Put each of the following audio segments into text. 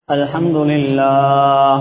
الحمد لله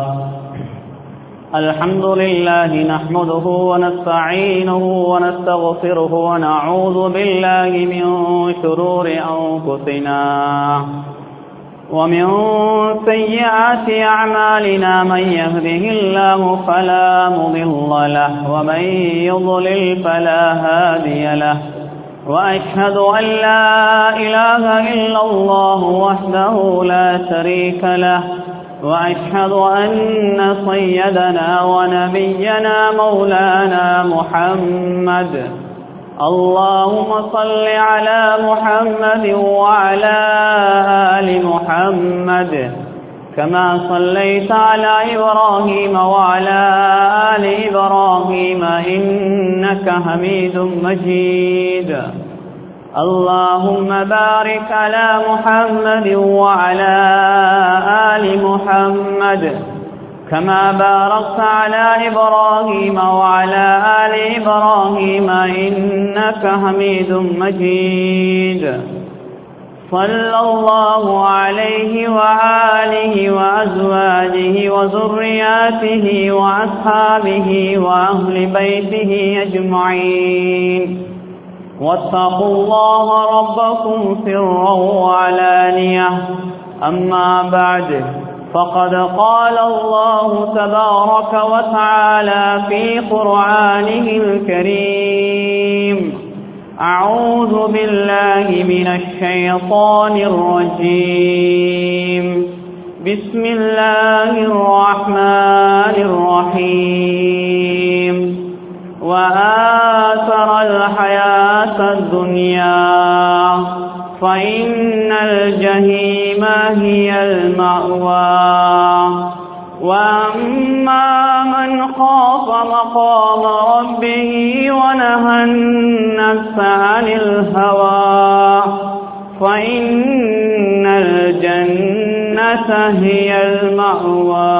الحمد لله نحمده ونستعينه ونستغفره ونعوذ بالله من شرور أنفسنا ومن سيئات أعمالنا من يهده الله فلا مضل له ومن يضلل فلا هادي له وأشهد أن لا إله إلا الله وحده لا شريك له وأشهد أن سيدنا ونبينا مولانا محمد اللهم صل على محمد وعلى آل محمد كما صليت على إبراهيم وعلى آل إبراهيم إنك حميد مجيد اللهم بارك على محمد وعلى آل محمد كما باركت على إبراهيم وعلى آل إبراهيم إنك حميد مجيد صلى الله عليه وآله وأزواجه وذرياته وأصحابه وأهل بيته أجمعين واتقوا الله ربكم سرا وعلانية أما بعد فقد قال الله تبارك وتعالى في قرآنه الكريم أعوذ بالله من الشيطان الرجيم بسم الله الرحمن الرحيم وآثر الحياة الدنيا فإن الجحيم هي المأوى وأما من خاف مقام ربه ونهى النفس عن الهوى فإن الجنة هي المأوى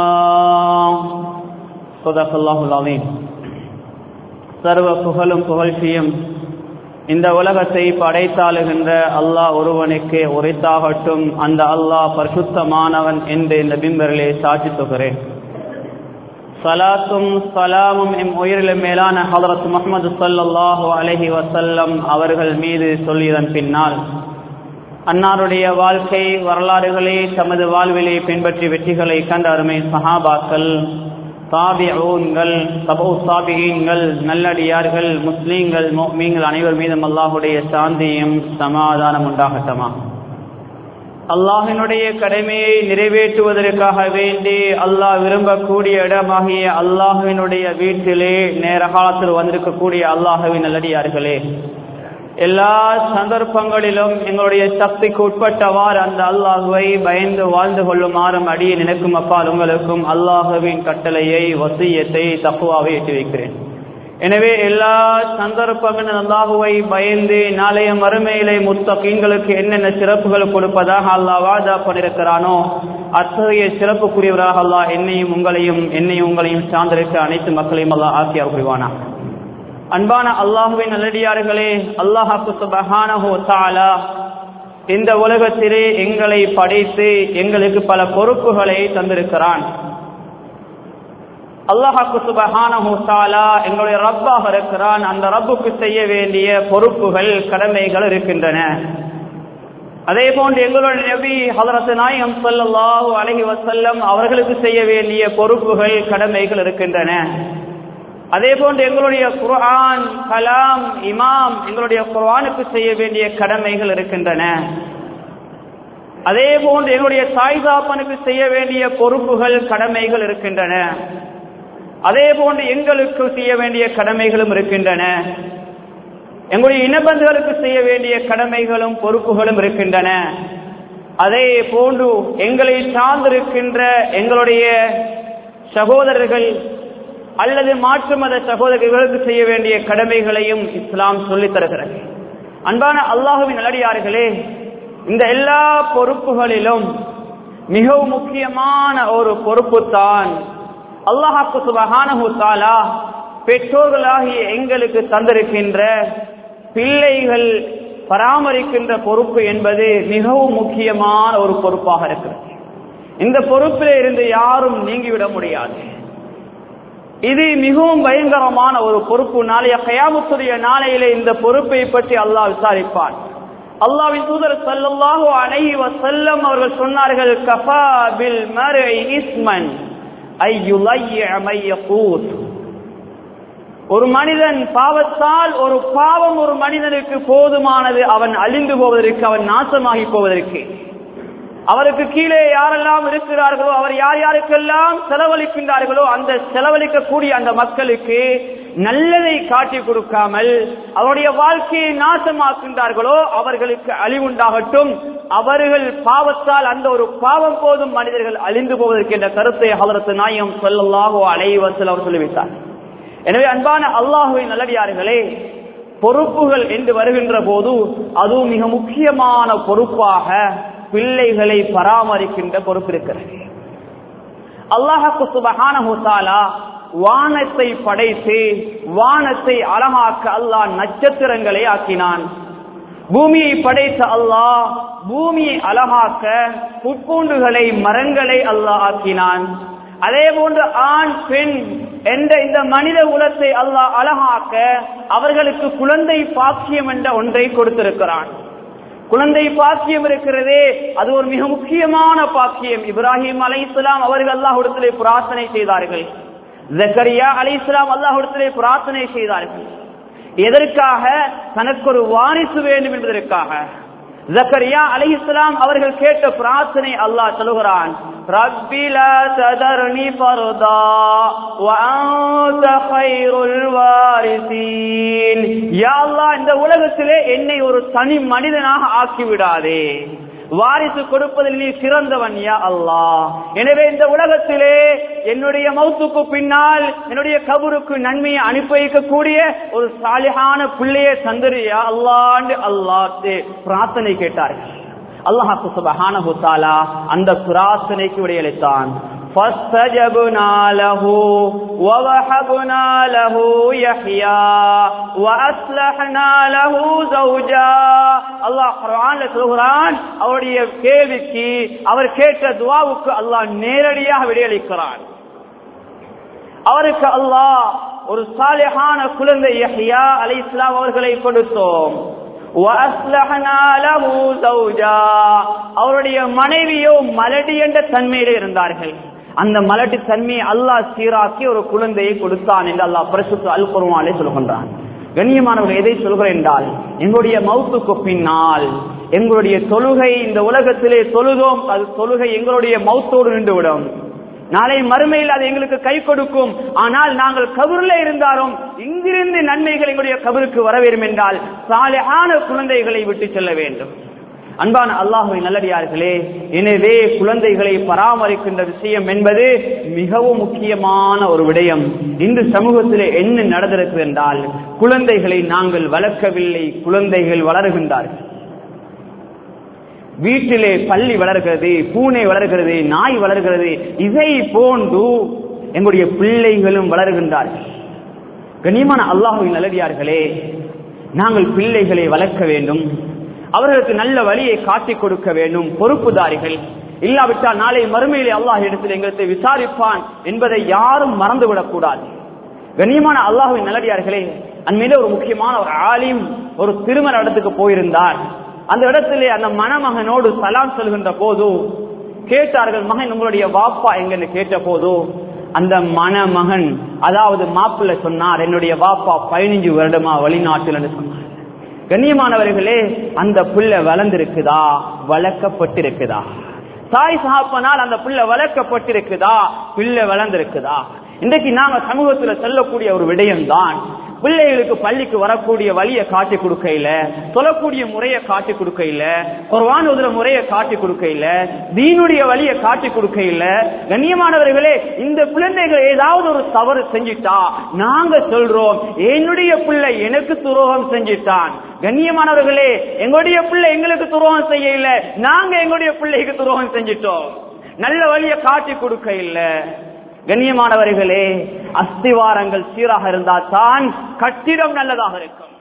صدق الله العظيم சர்வ புகழும் புகழ்ச்சியும் இந்த உலகத்தை படைத்தாளுகின்ற அல்லாஹ் ஒருவனுக்கு உரைத்தாகட்டும் அந்த அல்லாஹ் பரிசுத்தமானவன் என்று இந்த பிம்பர்களே சாட்சி தொகிறேன் சலாத்தும் சலாமும் எம் உயிரிலும் மேலான ஹதரத் முகமது சல்லாஹு அலஹி வசல்லம் அவர்கள் மீது சொல்லியதன் பின்னால் அன்னாருடைய வாழ்க்கை வரலாறுகளை தமது வாழ்விலே பின்பற்றி வெற்றிகளை கண்ட அருமை சஹாபாக்கள் தாபிஊன்கள் சபோ சாபிகீன்கள் நல்லடியார்கள் முஸ்லீம்கள் மீன்கள் அனைவர் மீதும் அல்லாஹுடைய சாந்தியும் சமாதானம் உண்டாகட்டமா அல்லாஹினுடைய கடமையை நிறைவேற்றுவதற்காக வேண்டி அல்லாஹ் விரும்பக்கூடிய இடமாகிய அல்லாஹுவினுடைய வீட்டிலே நேர காலத்தில் வந்திருக்கக்கூடிய அல்லாஹுவின் நல்லடியார்களே எல்லா சந்தர்ப்பங்களிலும் எங்களுடைய சக்திக்கு உட்பட்டவாறு அந்த அல்லாஹுவை பயந்து வாழ்ந்து கொள்ளுமாறும் அடியை நினைக்கும் அப்பால் உங்களுக்கும் அல்லாஹுவின் கட்டளையை வசியத்தை தப்புவாவை எட்டி வைக்கிறேன் எனவே எல்லா சந்தர்ப்பங்களும் அல்லாஹுவை பயந்து நாளைய மறுமையிலே முத்தகீன்களுக்கு என்னென்ன சிறப்புகள் கொடுப்பதாக அல்லாஹ் வாதா பண்ணிருக்கிறானோ அத்தகைய சிறப்புக்குரியவராக அல்லாஹ் என்னையும் உங்களையும் என்னையும் உங்களையும் சார்ந்திருக்க அனைத்து மக்களையும் அல்லாஹ் ஆக்கியா புரிவானா அன்பான அல்லாஹுவின் நல்லடியார்களே அல்லாஹாக்கு சுபஹானஹோ தாலா இந்த உலகத்திலே எங்களை படைத்து எங்களுக்கு பல பொறுப்புகளை தந்திருக்கிறான் அல்லாஹாக்கு சுபஹானஹோ தாலா எங்களுடைய ரப்பாக இருக்கிறான் அந்த ரப்புக்கு செய்ய வேண்டிய பொறுப்புகள் கடமைகள் இருக்கின்றன அதே போன்று எங்களுடைய நபி ஹலரத்து நாயகம் சல்லாஹூ அலஹி வசல்லம் அவர்களுக்கு செய்ய வேண்டிய பொறுப்புகள் கடமைகள் இருக்கின்றன அதே போன்று எங்களுடைய குர்ஆன் கலாம் இமாம் எங்களுடைய குர்ஆனுக்கு செய்ய வேண்டிய கடமைகள் இருக்கின்றன அதே போன்று எங்களுடைய தாய் தாப்பனுக்கு செய்ய வேண்டிய பொறுப்புகள் கடமைகள் இருக்கின்றன அதே போன்று எங்களுக்கு செய்ய வேண்டிய கடமைகளும் இருக்கின்றன எங்களுடைய இனபந்துகளுக்கு செய்ய வேண்டிய கடமைகளும் பொறுப்புகளும் இருக்கின்றன அதே போன்று எங்களை சார்ந்திருக்கின்ற எங்களுடைய சகோதரர்கள் அல்லது மாற்று மத சகோதரர்களுக்கு செய்ய வேண்டிய கடமைகளையும் இஸ்லாம் சொல்லித் தருகிறது அன்பான அல்லாஹுவின் நல்லடியார்களே இந்த எல்லா பொறுப்புகளிலும் மிகவும் முக்கியமான ஒரு பொறுப்பு தான் அல்லாஹாக்கு சுபஹானஹு தாலா பெற்றோர்களாகிய எங்களுக்கு தந்திருக்கின்ற பிள்ளைகள் பராமரிக்கின்ற பொறுப்பு என்பது மிகவும் முக்கியமான ஒரு பொறுப்பாக இருக்கிறது இந்த பொறுப்பிலே இருந்து யாரும் நீங்கிவிட முடியாது இது மிகவும் பயங்கரமான ஒரு பொறுப்பு நாளைய கயாமுத்துடைய நாளையிலே இந்த பொறுப்பை பற்றி அல்லாஹ் விசாரிப்பான் அல்லாவின் தூதர் சல்லல்லாஹு அலைஹி வஸல்லம் அவர்கள் சொன்னார்கள் கஃபா பில் மர்இ இஸ்மன் ஐ யுலைய மை யகூத் ஒரு மனிதன் பாவத்தால் ஒரு பாவம் ஒரு மனிதனுக்கு போதுமானது அவன் அழிந்து போவதற்கு அவன் நாசமாகி போவதற்கு அவருக்கு கீழே யாரெல்லாம் இருக்கிறார்களோ அவர் யார் யாருக்கெல்லாம் செலவழிக்கின்றார்களோ அந்த செலவழிக்கக்கூடிய அந்த மக்களுக்கு நல்லதை காட்டி கொடுக்காமல் அவருடைய வாழ்க்கையை நாசமாக்கின்றார்களோ அவர்களுக்கு அழிவுண்டாகட்டும் அவர்கள் பாவத்தால் அந்த ஒரு பாவம் போதும் மனிதர்கள் அழிந்து போவதற்கு என்ற கருத்தை அவரது நாயம் சொல்லலாகோ அலைவசல் அவர் சொல்லிவிட்டார் எனவே அன்பான அல்லாஹுவின் நல்லடியார்களே பொறுப்புகள் என்று வருகின்ற போது அதுவும் மிக முக்கியமான பொறுப்பாக பிள்ளைகளை பராமரிக்கின்ற பொறுப்பு இருக்கிறது அல்லாஹு சுபஹானஹுத்தாலா வானத்தை படைத்து வானத்தை அழகாக்க அல்லாஹ் நட்சத்திரங்களை ஆக்கினான் பூமியை படைத்த அல்லாஹ் பூமியை அழகாக்க புட்பூண்டுகளை மரங்களை அல்லாஹ் ஆக்கினான் அதே போன்று ஆண் பெண் என்ற இந்த மனித குலத்தை அல்லாஹ் அழகாக்க அவர்களுக்கு குழந்தை பாக்கியம் என்ற ஒன்றை கொடுத்திருக்கிறான் குழந்தை பாக்கியம் இருக்கிறதே அது ஒரு மிக முக்கியமான பாக்கியம் இப்ராஹிம் அலை இஸ்லாம் அவர்கள் அல்லாஹுடத்திலே பிரார்த்தனை செய்தார்கள் ஜக்கரியா அலை இஸ்லாம் அல்லாஹுடத்திலே பிரார்த்தனை செய்தார்கள் எதற்காக தனக்கு ஒரு வாரிசு வேண்டும் என்பதற்காக ஜக்கரியா அலை இஸ்லாம் அவர்கள் கேட்ட பிரார்த்தனை அல்லாஹ் சொல்லுகிறான் ربي لا تذرني فردا وأنت خير الوارثين يا الله இந்த உலகத்திலே என்னை ஒரு தனி மனிதனாக ஆக்கி விடாதே வாரிசு கொடுப்பதில் நீ சிறந்தவன் யா அல்லாஹ் எனவே இந்த உலகத்திலே என்னுடைய மௌத்துக்கு பின்னால் என்னுடைய கபருக்கு நன்மையை அனுப்பி வைக்கக்கூடிய ஒரு சாலிகான பிள்ளையை தந்திரியா அல்லாண்டு அல்லாஹ் பிரார்த்தனை கேட்டார்கள் அல்லாஹாக்கு சுபஹானஹு தஆலா அந்த பிரார்த்தனைக்கு விடையளித்தான் فاستجبنا له ووهبنا له يحيى واصلحنا له زوجا அல்லாஹ் குர்ஆன்ல சொல்கிறான் அவருடைய கேள்விக்கு அவர் கேட்ட துஆவுக்கு அல்லாஹ் நேரடியாக விடையளிக்கிறான் அவருக்கு அல்லாஹ் ஒரு சாலிஹான குழந்தை யஹ்யா அலைஹிஸ்ஸலாம் அவர்களை கொடுத்தோம் அவருடைய மனைவியோ மலடி என்ற தன்மையிலே இருந்தார்கள் அந்த மலட்டு தன்மையை அல்லாஹ் சீராக்கி ஒரு குழந்தையை கொடுத்தான் என்று அல்லாஹ் பரிசுத்து அல் குருவாலே சொல்கின்றான் கண்ணியமானவர்கள் எதை சொல்கிறேன் என்றால் எங்களுடைய மவுத்துக்கு பின்னால் எங்களுடைய தொழுகை இந்த உலகத்திலே தொழுதோம் அது தொழுகை எங்களுடைய மவுத்தோடு நின்றுவிடும் நாளை மறுமையில் அது எங்களுக்கு கை கொடுக்கும் ஆனால் நாங்கள் கபூர்ல இருந்தாலும் இங்கிருந்து நன்மைகள் எங்களுடைய கபருக்கு வர வேண்டும் என்றால் சாலையான குழந்தைகளை விட்டு செல்ல வேண்டும் அன்பான அல்லாஹுவை நல்லடியார்களே எனவே குழந்தைகளை பராமரிக்கின்ற விஷயம் என்பது மிகவும் முக்கியமான ஒரு விடயம் இன்று சமூகத்திலே என்ன நடந்திருக்கிறது என்றால் குழந்தைகளை நாங்கள் வளர்க்கவில்லை குழந்தைகள் வளர்கின்றார்கள் வீட்டிலே பள்ளி வளர்கிறது பூனை வளர்கிறது நாய் வளர்கிறது இதை போன்று எங்களுடைய பிள்ளைகளும் வளர்கின்றார்கள் கண்ணியமான அல்லாஹுவின் நல்லடியார்களே நாங்கள் பிள்ளைகளை வளர்க்க வேண்டும் அவர்களுக்கு நல்ல வழியை காட்டிக் கொடுக்க வேண்டும் பொறுப்புதாரிகள் இல்லாவிட்டால் நாளை மறுமையிலே அல்லாஹ் இடத்தில் எங்களுக்கு விசாரிப்பான் என்பதை யாரும் மறந்துவிடக் கூடாது கண்ணியமான அல்லாஹுவின் நல்லடியார்களே அண்மையில ஒரு முக்கியமான ஒரு ஆலிம் ஒரு திருமண இடத்துக்கு போயிருந்தார் அந்த இடத்திலே அந்த மணமகனோடு சலாம் சொல்கின்ற போது கேட்டார்கள் மகன் உங்களுடைய வாப்பா எங்கன்னு கேட்ட போது அந்த மணமகன் அதாவது மாப்பிள்ள சொன்னார் என்னுடைய வாப்பா பதினஞ்சு வருடமா வெளிநாட்டில் என்று சொன்னார் கண்ணியமானவர்களே அந்த புள்ள வளர்ந்திருக்குதா வளர்க்கப்பட்டிருக்குதா தாய் சகாப்பனால் அந்த புள்ள வளர்க்கப்பட்டிருக்குதா பிள்ளை வளர்ந்திருக்குதா இன்றைக்கு நாங்க சமூகத்துல சொல்லக்கூடிய ஒரு விடயம் தான் பிள்ளைகளுக்கு பள்ளிக்கு வரக்கூடிய வழியை காட்டி கொடுக்க இல்ல சொல்லக்கூடிய முறையை காட்டி கொடுக்க இல்ல குர்வான் உதிர முறையை காட்டி கொடுக்க இல்ல தீனுடைய வழியை காட்டி கொடுக்க இல்ல கண்ணியமானவர்களே இந்த பிள்ளைகள் ஏதாவது ஒரு தவறு செஞ்சிட்டா நாங்க சொல்றோம் என்னுடைய பிள்ளை எனக்கு துரோகம் செஞ்சிட்டான் கண்ணியமானவர்களே எங்களுடைய பிள்ளை எங்களுக்கு துரோகம் செய்ய இல்ல நாங்க எங்களுடைய பிள்ளைக்கு துரோகம் செஞ்சிட்டோம் நல்ல வழியை காட்டி கொடுக்க இல்ல கண்ணியமானவர்களே அஸ்திவாரங்கள் சீராக இருந்தால் தான் கட்டிடம் நல்லதாக இருக்கும்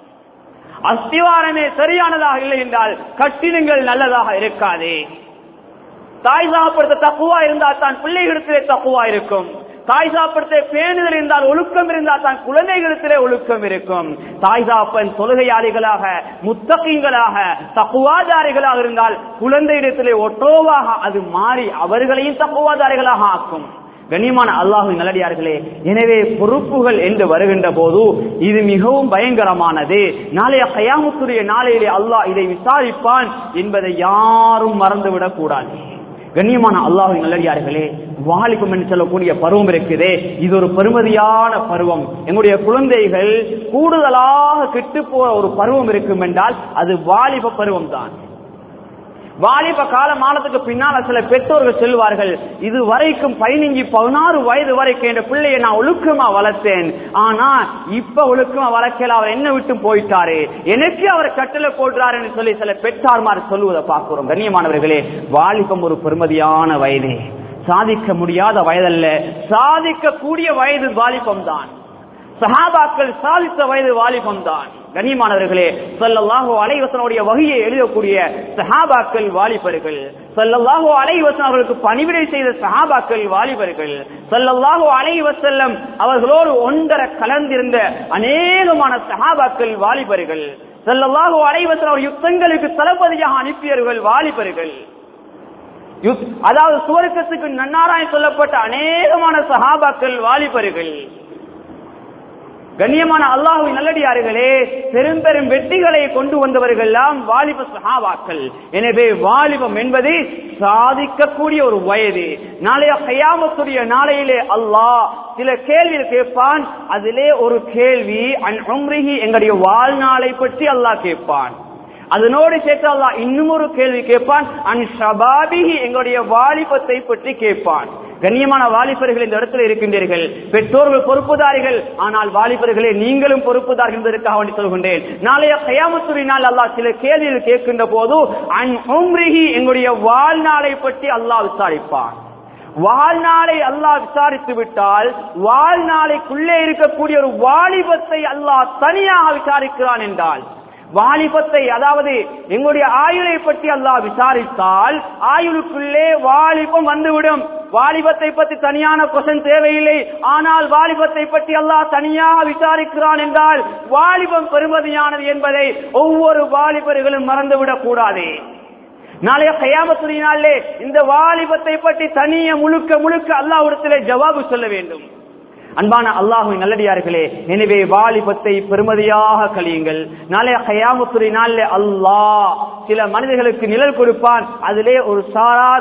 அஸ்திவாரமே சரியானதாக இல்லை என்றால் கட்டிடங்கள் நல்லதாக இருக்காதே தாய் சாப்பிடுத்த தக்குவா இருந்தால் தான் பிள்ளைகளிடத்திலே தக்குவா இருக்கும் தாய் சாப்பிடுத்த பேணுதல் இருந்தால் ஒழுக்கம் இருந்தால் தான் குழந்தைகளிடத்திலே ஒழுக்கம் இருக்கும் தாய் சாப்பன் தொழுகையாளிகளாக முத்தகங்களாக தக்குவாதாரிகளாக இருந்தால் குழந்தையிடத்திலே ஒட்டோவாக அது மாறி அவர்களையும் தக்குவாதாரிகளாக ஆக்கும் கண்ணியமான அல்லாஹு நல்லடியார்களே எனவே பொறுப்புகள் என்று வருகின்ற போது இது மிகவும் பயங்கரமானது நாளைய கயாமுத்துடைய நாளையிலே அல்லாஹ் இதை விசாரிப்பான் என்பதை யாரும் மறந்துவிடக் கூடாது கண்ணியமான அல்லாஹு நல்லடியார்களே வாலிபம் என்று சொல்லக்கூடிய பருவம் இருக்குதே இது ஒரு பெருமதியான பருவம் எங்களுடைய குழந்தைகள் கூடுதலாக கெட்டு போற ஒரு பருவம் இருக்கும் என்றால் அது வாலிப பருவம் தான் வாலிப காலமானதுக்கு பின்னால சில பெற்றோர்கள் சொல்வார்கள் இது வரைக்கும் பதினஞ்சு பதினாறு வயது வரைக்கும் என் பிள்ளையை நான் ஒழுக்கமா வளர்த்தேன் ஆனா இப்ப ஒழுக்கமா வளர்க்கல அவர் என்ன விட்டு போயிட்டாரு எனக்கு அவர் கட்டளை போடுறாருன்னு சொல்லி சில பெற்றார்மார் சொல்லுவதை பார்க்கிறோம் கண்ணியமானவர்களே வாலிபம் ஒரு பெருமதியான வயது சாதிக்க முடியாத வயதல்ல சாதிக்க கூடிய வயது வாலிபம் தான் சஹாபாக்கள் சாதித்த வயது வாலிபம் தான் கண்ணியமானவர்களே சொல்லல்லாஹோ அலைவசனுடைய வகையை எழுதக்கூடிய சஹாபாக்கள் வாலிபர்கள் சொல்லல்லாஹோ அலைவசன் அவர்களுக்கு பணிவிடை செய்த சஹாபாக்கள் வாலிபர்கள் சொல்லல்லாஹோ அலைவசல்லம் அவர்களோடு ஒன்றரை கலந்திருந்த அநேகமான சஹாபாக்கள் வாலிபர்கள் சொல்லல்லாஹோ அலைவசன் அவர் யுத்தங்களுக்கு தளபதியாக அனுப்பியவர்கள் வாலிபர்கள் அதாவது சுவர்க்கத்துக்கு நன்னாராய் சொல்லப்பட்ட அநேகமான சஹாபாக்கள் வாலிபர்கள் கண்ணியமான அல்லாஹுவின் நல்லடியார்களே பெரும் பெரும் வெற்றிகளை கொண்டு வந்தவர்கள் எல்லாம் வாலிப சஹாபாக்கள் எனவே வாலிபம் என்பது சாதிக்கக்கூடிய ஒரு வயது நாளைய கையாமத்துடைய நாளையிலே அல்லாஹ் சில கேள்வி கேட்பான் அதிலே ஒரு கேள்வி அன் உம்ரிஹி எங்களுடைய வாழ்நாளை பற்றி அல்லாஹ் கேட்பான் அதனோடு சேர்த்து அல்லாஹ் இன்னும் ஒரு கேள்வி கேட்பான் அன் ஷபாபிஹி எங்களுடைய வாலிபத்தை பற்றி கேட்பான் கண்ணியமான வாலிபர்கள் இந்த இடத்துல இருக்கின்றீர்கள் பெற்றோர்கள் பொறுப்புதாரிகள் ஆனால் வாலிபர்களே நீங்களும் பொறுப்புதார்கள் என்பதற்காக வேண்டி சொல்கின்றேன் நாளைய கயாமத்துறினால் அல்லாஹ் சில கேள்விகள் கேட்கின்ற போது அன் உம்ரிஹி எங்களுடைய வாழ்நாளை பற்றி அல்லாஹ் விசாரிப்பான் வாழ்நாளை அல்லாஹ் விசாரித்து விட்டால் வாழ்நாளைக்குள்ளே இருக்கக்கூடிய ஒரு வாலிபத்தை அல்லாஹ் தனியாக விசாரிக்கிறான் என்றால் வாலிபத்தை அதாவது எங்களுடைய ஆயுளை பற்றி அல்லாஹ் விசாரித்தால் ஆயுளுக்குள்ளே வாலிபம் வந்துவிடும் வாலிபத்தை பற்றி தனியான கொசன் தேவையில்லை ஆனால் வாலிபத்தை பற்றி அல்லாஹ் தனியாக விசாரிக்கிறான் என்றால் வாலிபம் பெருமதியானது என்பதை ஒவ்வொரு வாலிபர்களும் மறந்துவிடக் கூடாது நாளைய கையாமத்துறினாலே இந்த வாலிபத்தை பற்றி தனிய முழுக்க முழுக்க அல்லாஹ்விடத்திலே ஜவாபு சொல்ல வேண்டும் அன்பான அல்லாஹுவின் நல்லடியார்களே எனவே வாலிபத்தை பெருமதியாக கழியுங்கள் நாளைய கயாமத்துறை நாளில் அல்லாஹ் சில மனிதர்களுக்கு நிழல் கொடுப்பான் அதிலே ஒரு சாரார்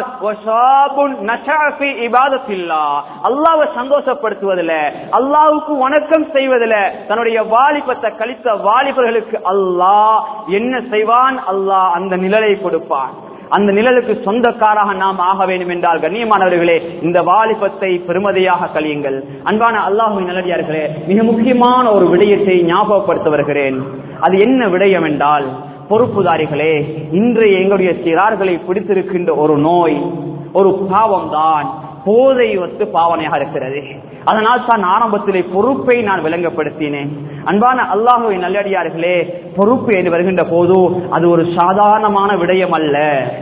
அல்லாவை சந்தோஷப்படுத்துவதில் அல்லாவுக்கு வணக்கம் செய்வதில் தன்னுடைய வாலிபத்தை கழித்த வாலிபர்களுக்கு அல்லாஹ் என்ன செய்வான் அல்லாஹ் அந்த நிழலை கொடுப்பான் அந்த நிழலுக்கு சொந்தக்காராக நாம் ஆக வேண்டும் என்றால் கண்ணியமானவர்களே இந்த வாலிபத்தை பெருமதியாக கழியுங்கள் அன்பான அல்லாஹுவின் நல்லடியார்களே மிக முக்கியமான ஒரு விடயத்தை ஞாபகப்படுத்த வருகிறேன் அது என்ன விடயம் என்றால் பொறுப்புதாரிகளே இன்றைய எங்களுடைய சிறார்களை பிடித்திருக்கின்ற ஒரு நோய் ஒரு பாவம் தான் போதை வத்து பாவனையாக இருக்கிறது அதனால் தான் ஆரம்பத்திலே பொறுப்பை நான் விளங்கப்படுத்தினேன் அன்பான அல்லாஹுவை நல்லடியார்களே பொறுப்பு என்று வருகின்ற போது அது ஒரு சாதாரணமான விடயம் அல்ல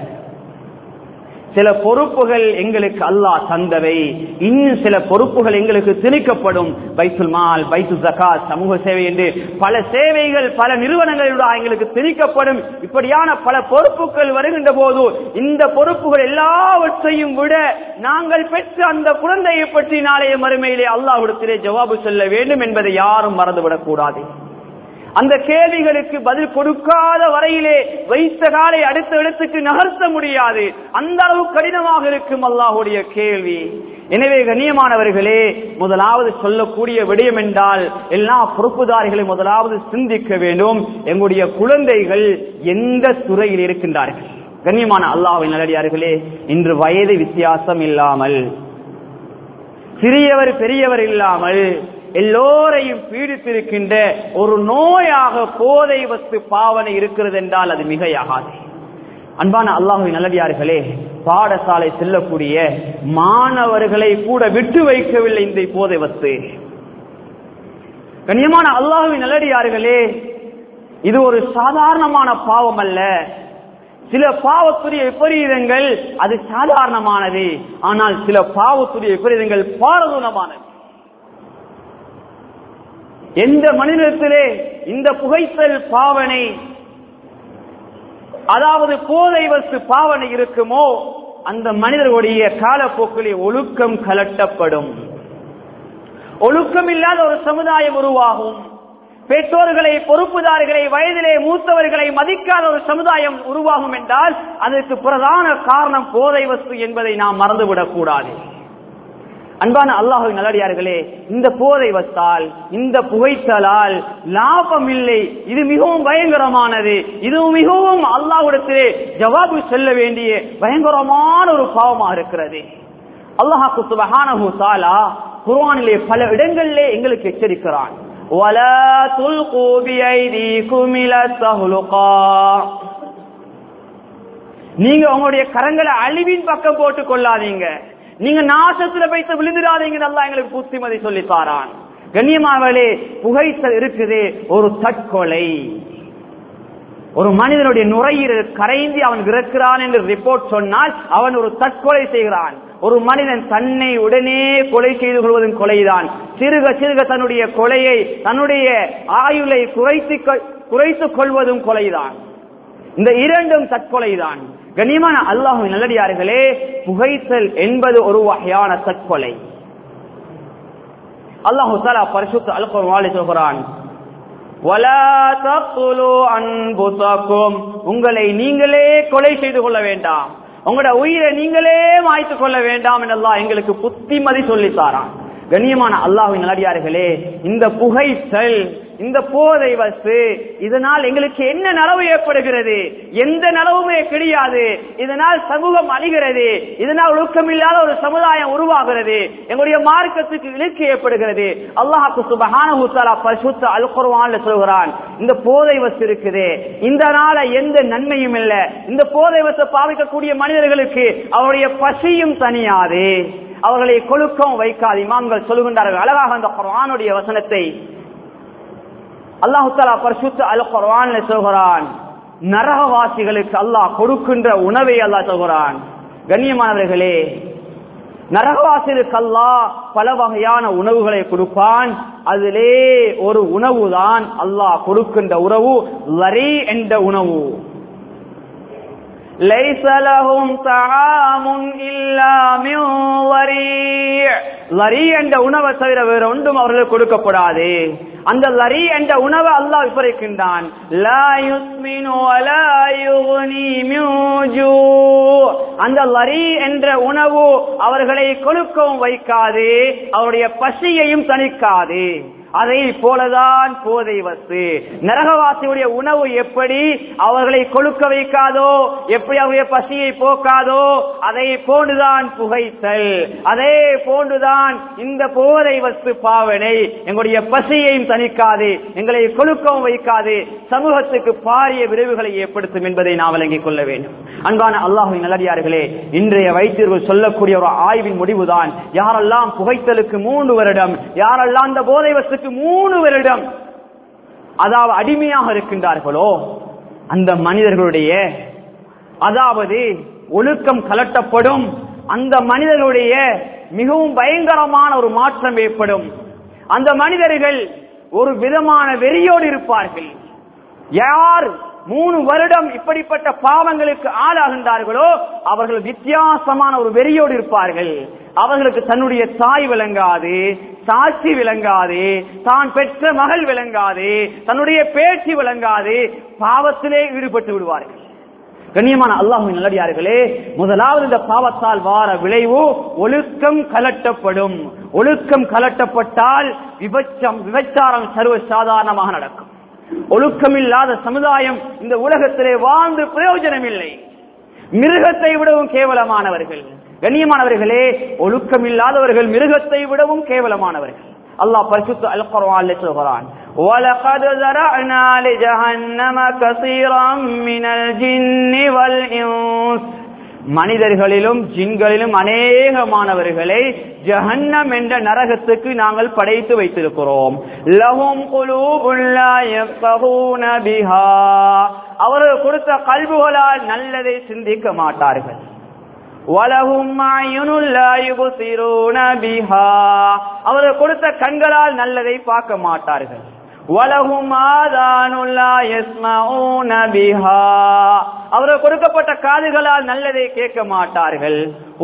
சில பொறுப்புகள் எங்களுக்கு அல்லாஹ் தந்தவை இன்னும் சில பொறுப்புகள் எங்களுக்கு திணிக்கப்படும் பைத்துல் மால் பைத்து ஜகாத் சமூக சேவை என்று பல சேவைகள் பல நிறுவனங்களோட எங்களுக்கு திணிக்கப்படும் இப்படியான பல பொறுப்புகள் வருகின்ற போது இந்த பொறுப்புகள் எல்லாவற்றையும் விட நாங்கள் பெற்ற அந்த குழந்தையை பற்றி நாளைய மறுமையிலே அல்லாஹ்விடத்திலே ஜவாபு சொல்ல வேண்டும் என்பதை யாரும் மறந்துவிடக் கூடாது அந்த கேள்விகளுக்கு பதில் கொடுக்காத வரையிலே வைத்த காலை அடுத்த இடத்துக்கு நகர்த்த முடியாது அந்த அளவு கடினமாக இருக்கும் அல்லாஹுடைய கேள்வி எனவே கண்ணியமானவர்களே முதலாவது சொல்லக்கூடிய விடயம் என்றால் எல்லா பொறுப்புதாரிகளையும் முதலாவது சிந்திக்க வேண்டும் எங்களுடைய குழந்தைகள் எந்த துறையில் இருக்கின்றார்கள் கண்ணியமான அல்லாஹின் நல்லடியார்களே இன்று வயது வித்தியாசம் இல்லாமல் சிறியவர் பெரியவர் இல்லாமல் எல்லோரையும் பீடித்திருக்கின்ற ஒரு நோயாக போதை வஸ்து பாவனை இருக்கிறது என்றால் அது மிகையாகாது அன்பான அல்லாஹுவின் நல்லடியார்களே பாடசாலை செல்லக்கூடிய மாணவர்களை கூட விட்டு வைக்கவில்லை இந்த போதை வஸ்து கண்ணியமான அல்லாஹுவின் நல்லடியார்களே இது ஒரு சாதாரணமான பாவம் அல்ல சில பாவத்துடைய விபரீதங்கள் அது சாதாரணமானது ஆனால் சில பாவத்துடைய விபரீதங்கள் பாரதூரமானது எந்த மனிதத்திலே இந்த புகைத்தல் பாவனை அதாவது போதை வஸ்து பாவனை இருக்குமோ அந்த மனிதர்களுடைய காலப்போக்கிலே ஒழுக்கம் கலட்டப்படும் ஒழுக்கம் இல்லாத ஒரு சமுதாயம் உருவாகும் பெற்றோர்களை பொறுப்புதாரிகளை வயதிலே மூத்தவர்களை மதிக்காத ஒரு சமுதாயம் உருவாகும் என்றால் அதற்கு பிரதான காரணம் போதை வஸ்து என்பதை நாம் மறந்துவிடக் கூடாது அன்பான அல்லாஹு நல்லடியார்களே இந்த போதை வஸ்தால் இந்த புகைத்தலால் லாபம் இல்லை இது மிகவும் பயங்கரமானது இது மிகவும் அல்லாஹ்விடத்திலே ஜவாபு செல்ல வேண்டிய பயங்கரமான ஒரு பாவமாக இருக்கிறது அல்லாஹாக்கு சுபஹானஹு தாலா குர்ஆனிலே பல இடங்களிலே எங்களுக்கு எச்சரிக்கிறான் وَلَا تُلْقُوا بِأَيْدِيكُمْ إِلَى التَّهْلُكَةِ நீங்க உங்களுடைய கரங்களை அழிவின் பக்கம் போட்டுக் கொள்ளாதீங்க நீங்க நாசத்துல வைத்து விழுந்துடாதீங்க நல்லா எங்களுக்கு புத்திமதி சொல்லி தாரான் கண்ணியமாவளே புகைத்தல் இருக்குது ஒரு தற்கொலை ஒரு மனிதனுடைய நுரையீரல் கரைந்தி அவன் இறக்கிறான் என்று ரிப்போர்ட் சொன்னால் அவன் ஒரு தற்கொலை செய்கிறான் ஒரு மனிதன் தன்னை உடனே கொலை செய்து கொள்வதும் கொலைதான் சிறுக சிறுக தன்னுடைய கொலையை தன்னுடைய ஆயுளை குறைத்து குறைத்துக் கொள்வதும் கொலைதான் இந்த இரண்டும் தற்கொலைதான் கண்ணியமான அல்லாஹ் நல்லடியார்களே புகைத்தல் என்பது ஒரு வகையான தற்கொலை அல்லாஹு தாலா பரிசுத்த அல்குர் வாழை சொல்கிறான் உங்களை நீங்களே கொலை செய்து கொள்ள வேண்டாம் உங்களோட உயிரை நீங்களே மாய்த்து கொள்ள வேண்டாம் என்றெல்லாம் எங்களுக்கு புத்திமதி சொல்லித்தாரான் கண்ணியமான அல்லாஹின் நல்லடியார்களே இந்த புகைத்தல் இந்த போதை வசு இதனால் எங்களுக்கு என்ன நலவு ஏற்படுகிறது எந்த நலவுமே கிடையாது இதனால் சமூகம் அழிகிறது இதனால் ஒழுக்கமில்லாத ஒரு சமுதாயம் உருவாகிறது எங்களுடைய மார்க்கத்துக்கு இழுக்கு ஏற்படுகிறது அல்லாஹாக்கு சுபஹான பரிசுத்த அல் குர்வான்ல சொல்கிறான் இந்த போதை வசு இருக்குது இந்த நாள எந்த நன்மையும் இல்லை இந்த போதை வசை பாவிக்கக்கூடிய மனிதர்களுக்கு அவருடைய பசியும் தனியாது அவர்களை கொழுக்கம் வைக்காது இமாம்கள் சொல்லுகின்றார்கள் அழகாக அந்த குர்ஆனுடைய வசனத்தை அல்லாஹு தாலா பரிசுத்த அல் குர்ஆன்ல சொல்கிறான் நரகவாசிகளுக்கு அல்லாஹ் கொடுக்கின்ற உணவை அல்லாஹ் சொல்கிறான் கண்ணியமானவர்களே நரகவாசிகளுக்கு அல்லாஹ் பல வகையான உணவுகளை கொடுப்பான் அதிலே ஒரு உணவு தான் அல்லாஹ் கொடுக்கின்ற உணவு லரி என்ற உணவு ليس لهم طعام إلا من ضريع லரி என்ற உணவை தவிர வேற ஒன்றும் அவர்களுக்கு கொடுக்கப்படாது அந்த லரி என்ற உணவை அல்லாஹ் விபரிக்கின்றான் அந்த லரி என்ற உணவு அவர்களை கொழுக்கவும் வைக்காது அவருடைய பசியையும் தணிக்காது அதை போலதான் போதை வசு நரகவாசியுடைய உணவு எப்படி அவர்களை கொழுக்க வைக்காதோ எப்படி அவருடைய பசியை போக்காதோ அதை போன்றுதான் புகைத்தல் அதே போன்றுதான் இந்த போதை வஸ்து பாவனை எங்களுடைய பசியையும் தணிக்காது எங்களை கொழுக்கவும் வைக்காது சமூகத்துக்கு பாரிய விரைவுகளை ஏற்படுத்தும் என்பதை நாம் விளங்கிக் கொள்ள வேண்டும் அன்பான அல்லாஹின் நல்லடியார்களே இன்றைய வைத்தியர்கள் சொல்லக்கூடிய ஒரு ஆய்வின் முடிவுதான் யாரெல்லாம் புகைத்தலுக்கு மூன்று வருடம் யாரெல்லாம் இந்த போதை வஸ்துக்கு மூணு வருடம் அதாவது அடிமையாக இருக்கின்றார்களோ அந்த மனிதர்களுடைய அதாவது ஒழுக்கம் கலட்டப்படும் அந்த மனிதர்களுடைய மிகவும் பயங்கரமான ஒரு மாற்றம் ஏற்படும் அந்த மனிதர்கள் ஒரு விதமான வெறியோடு இருப்பார்கள் யார் மூணு வருடம் இப்படிப்பட்ட பாவங்களுக்கு ஆளாகின்றார்களோ அவர்கள் வித்தியாசமான ஒரு வெறியோடு இருப்பார்கள் அவர்களுக்கு தன்னுடைய தாய் விளங்காது சாட்சி விளங்காது தான் பெற்ற மகள் விளங்காது தன்னுடைய பேச்சு விளங்காது பாவத்திலே ஈடுபட்டு விடுவார்கள் கண்ணியமான அல்லாஹின் நல்லடியார்களே முதலாவது இந்த பாவத்தால் வார விளைவு ஒழுக்கம் கலட்டப்படும் ஒழுக்கம் கலட்டப்பட்டால் விபச்சம் விபச்சாரம் சர்வ சாதாரணமாக நடக்கும் ஒழுக்கமில்லாத சமுதாயம் இந்த உலகத்திலே வாழ்ந்து பிரயோஜனம் இல்லை மிருகத்தை விடவும் கேவலமானவர்கள் கண்ணியமானவர்களே ஒழுக்கமில்லாதவர்கள் மிருகத்தை விடவும் கேவலமானவர்கள் அல்லாஹ் பரிசுத்த அல் குர்ஆன்ல சொல்கிறான் وَلَقَدْ ذَرَأْنَا لِجَهَنَّمَ كَثِيرًا مِنَ الْجِنِّ وَالْإِنسِ மனிதர்களிலும் ஜின்களிலும் அநேகமானவர்களை ஜஹன்னம் என்ற நரகத்துக்கு நாங்கள் படைத்து வைத்திருக்கிறோம் லஹும் குலூபுன் லா யஃகஹூன பிஹா அவர்கள் கொடுத்த கல்புகளால் நல்லதை சிந்திக்க மாட்டார்கள் வலஹும் அயுனுல் லா யுபசிரூன பிஹா அவர்கள் கொடுத்த கண்களால் நல்லதை பார்க்க மாட்டார்கள் வலகும் ஆதானுல்லா யஸ்மஊன பிஹா அவர்கள் கொடுக்கப்பட்ட காதுகளால் நல்லதை கேட்க மாட்டார்கள்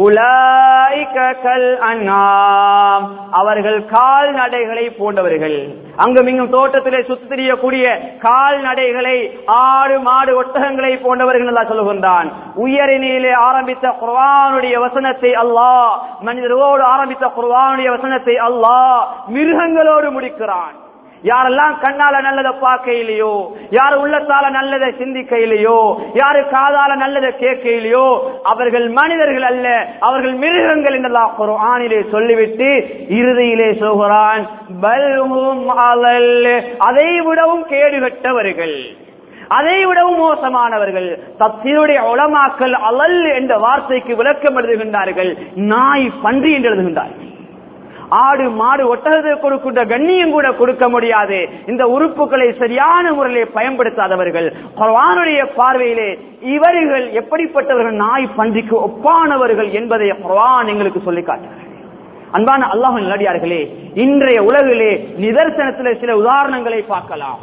உலாய்க கல் அன்னாம் அவர்கள் கால்நடைகளை போன்றவர்கள் அங்கும் இங்கும் தோட்டத்திலே சுத்தி திரியக்கூடிய கால்நடைகளை ஆடு மாடு ஒட்டகங்களை போன்றவர்கள் எல்லாம் சொல்லுகின்றான் உயரினிலே ஆரம்பித்த குர்வானுடைய வசனத்தை அல்லாஹ் மனிதரோடு ஆரம்பித்த குர்வானுடைய வசனத்தை அல்லாஹ் மிருகங்களோடு முடிக்கிறான் யாரெல்லாம் கண்ணால நல்லதை பார்க்க இல்லையோ யார் உள்ளத்தால நல்லதை சிந்திக்க இல்லையோ யாரு காதால நல்லதை கேட்க இல்லையோ அவர்கள் மனிதர்கள் அல்ல அவர்கள் மிருகங்கள் என்றெல்லாம் குர்ஆனிலே சொல்லிவிட்டு இறுதியிலே சொல்கிறான் பல்ஹும் அலல் அதை விடவும் கேடுகட்டவர்கள் அதை விடவும் மோசமானவர்கள் தப்சீருடைய உலமாக்கல் அலல் என்ற வார்த்தைக்கு விளக்கம் எழுதுகின்றார்கள் நாய் பன்றி என்று எழுதுகின்றார்கள் ஆடு மாடு ஒட்டகத்தை கொடுக்கின்ற கண்ணியம் கூட கொடுக்க முடியாது இந்த உறுப்புகளை சரியான முறையில் பயன்படுத்தாதவர்கள் குர்ஆனுடைய பார்வையிலே இவர்கள் எப்படிப்பட்டவர்கள் நாய் பன்றிக்கு ஒப்பானவர்கள் என்பதை குர்ஆன் எங்களுக்கு சொல்லி காட்டுகிறது அன்பான அல்லாஹ் நல்லடியார்களே இன்றைய உலகிலே நிதர்சனத்திலே சில உதாரணங்களை பார்க்கலாம்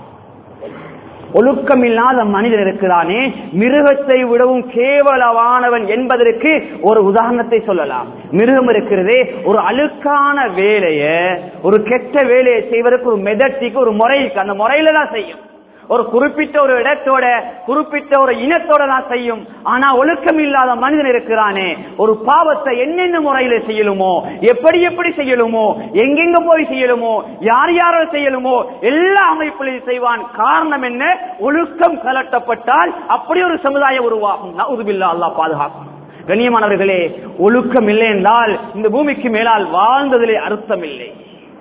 ஒழுக்கம் இல்லாத மனிதன் இருக்கிறானே மிருகத்தை விடவும் கேவலமானவன் என்பதற்கு ஒரு உதாரணத்தை சொல்லலாம் மிருகம் இருக்கிறதே ஒரு அழுக்கான வேலைய ஒரு கெட்ட வேலையை செய்வதற்கு ஒரு மெதட்டிக்கு ஒரு முறைக்கு அந்த முறையில தான் செய்யும் ஒரு குறிப்பிட்ட ஒரு இடத்தோட குறிப்பிட்ட ஒரு இனத்தோட தான் செய்யும் ஆனா ஒழுக்கம் இல்லாத மனிதன் இருக்கிறானே ஒரு பாவத்தை என்னென்ன முறையில செய்யலுமோ எப்படி எப்படி செய்யலுமோ எங்கெங்க போய் செய்யலுமோ யார் யாரோ செய்யலுமோ எல்லா அமைப்புகளையும் செய்வான் காரணம் என்ன ஒழுக்கம் கலட்டப்பட்டால் அப்படி ஒரு சமுதாயம் உருவாகும் நவுதுபில்லா அல்லாஹ் பாதுகாக்கும் கண்ணியமானவர்களே ஒழுக்கம் இல்லை என்றால் இந்த பூமிக்கு மேலால் வாழ்ந்ததிலே அர்த்தம் இல்லை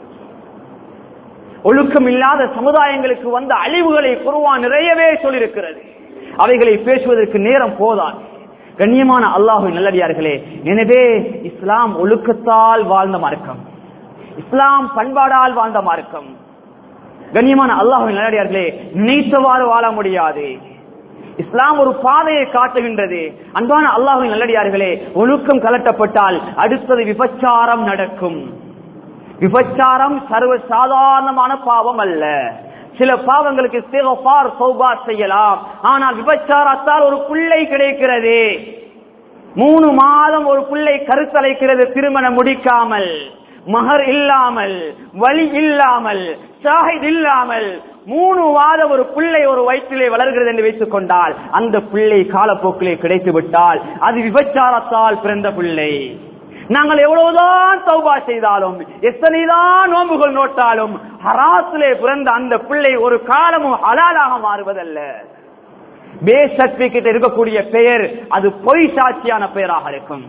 ஒழுக்கம் இல்லாத சமுதாயங்களுக்கு வந்த அழிவுகளை குருவான் நிறையவே சொல்லியிருக்கிறது அவைகளை பேசுவதற்கு நேரம் போதான் கண்ணியமான அல்லாஹு நல்லடியார்களே எனவே இஸ்லாம் ஒழுக்கத்தால் வாழ்ந்த மார்க்கம் இஸ்லாம் பண்பாடால் வாழ்ந்த மார்க்கம் கண்ணியமான அல்லாஹு நல்லடியார்களே நினைத்தவாறு வாழ முடியாது இஸ்லாம் ஒரு பாதையை காட்டுகின்றது அன்பான அல்லாஹு நல்லடியார்களே ஒழுக்கம் கலட்டப்பட்டால் அடுத்தது விபச்சாரம் நடக்கும் விபச்சாரம் சர்வ சாதாரணமான பாவம் அல்ல சில பாவங்களுக்கு இஸ்திக்ஃபார், தௌபா செய்யலாம் ஆனால் விபச்சாரத்தால் ஒரு பிள்ளை கிடைக்கிறது மூணு மாதம் ஒரு பிள்ளை கருத்தலைக்கிறது திருமணம் முடிக்காமல் மகர் இல்லாமல் வழி இல்லாமல் ஷாஹித் இல்லாமல் மூணு மாதம் ஒரு பிள்ளை ஒரு வயிற்றிலே வளர்கிறது என்று வைத்துக் கொண்டால் அந்த பிள்ளை காலப்போக்கிலே கிடைத்து விட்டால் அது விபச்சாரத்தால் பிறந்த பிள்ளை நாங்கள் எவ்வளவுதான் தௌபா செய்தாலும் எத்தனைதான் நோன்புகள் நோட்டாலும் ஹராசிலே பிறந்த அந்த பிள்ளை ஒரு காலமும் ஹலாலாக மாறுவதல்ல பே சர்டிபிகேட் இருக்கக்கூடிய பெயர் அது பொய் சாட்சியான பெயராக இருக்கும்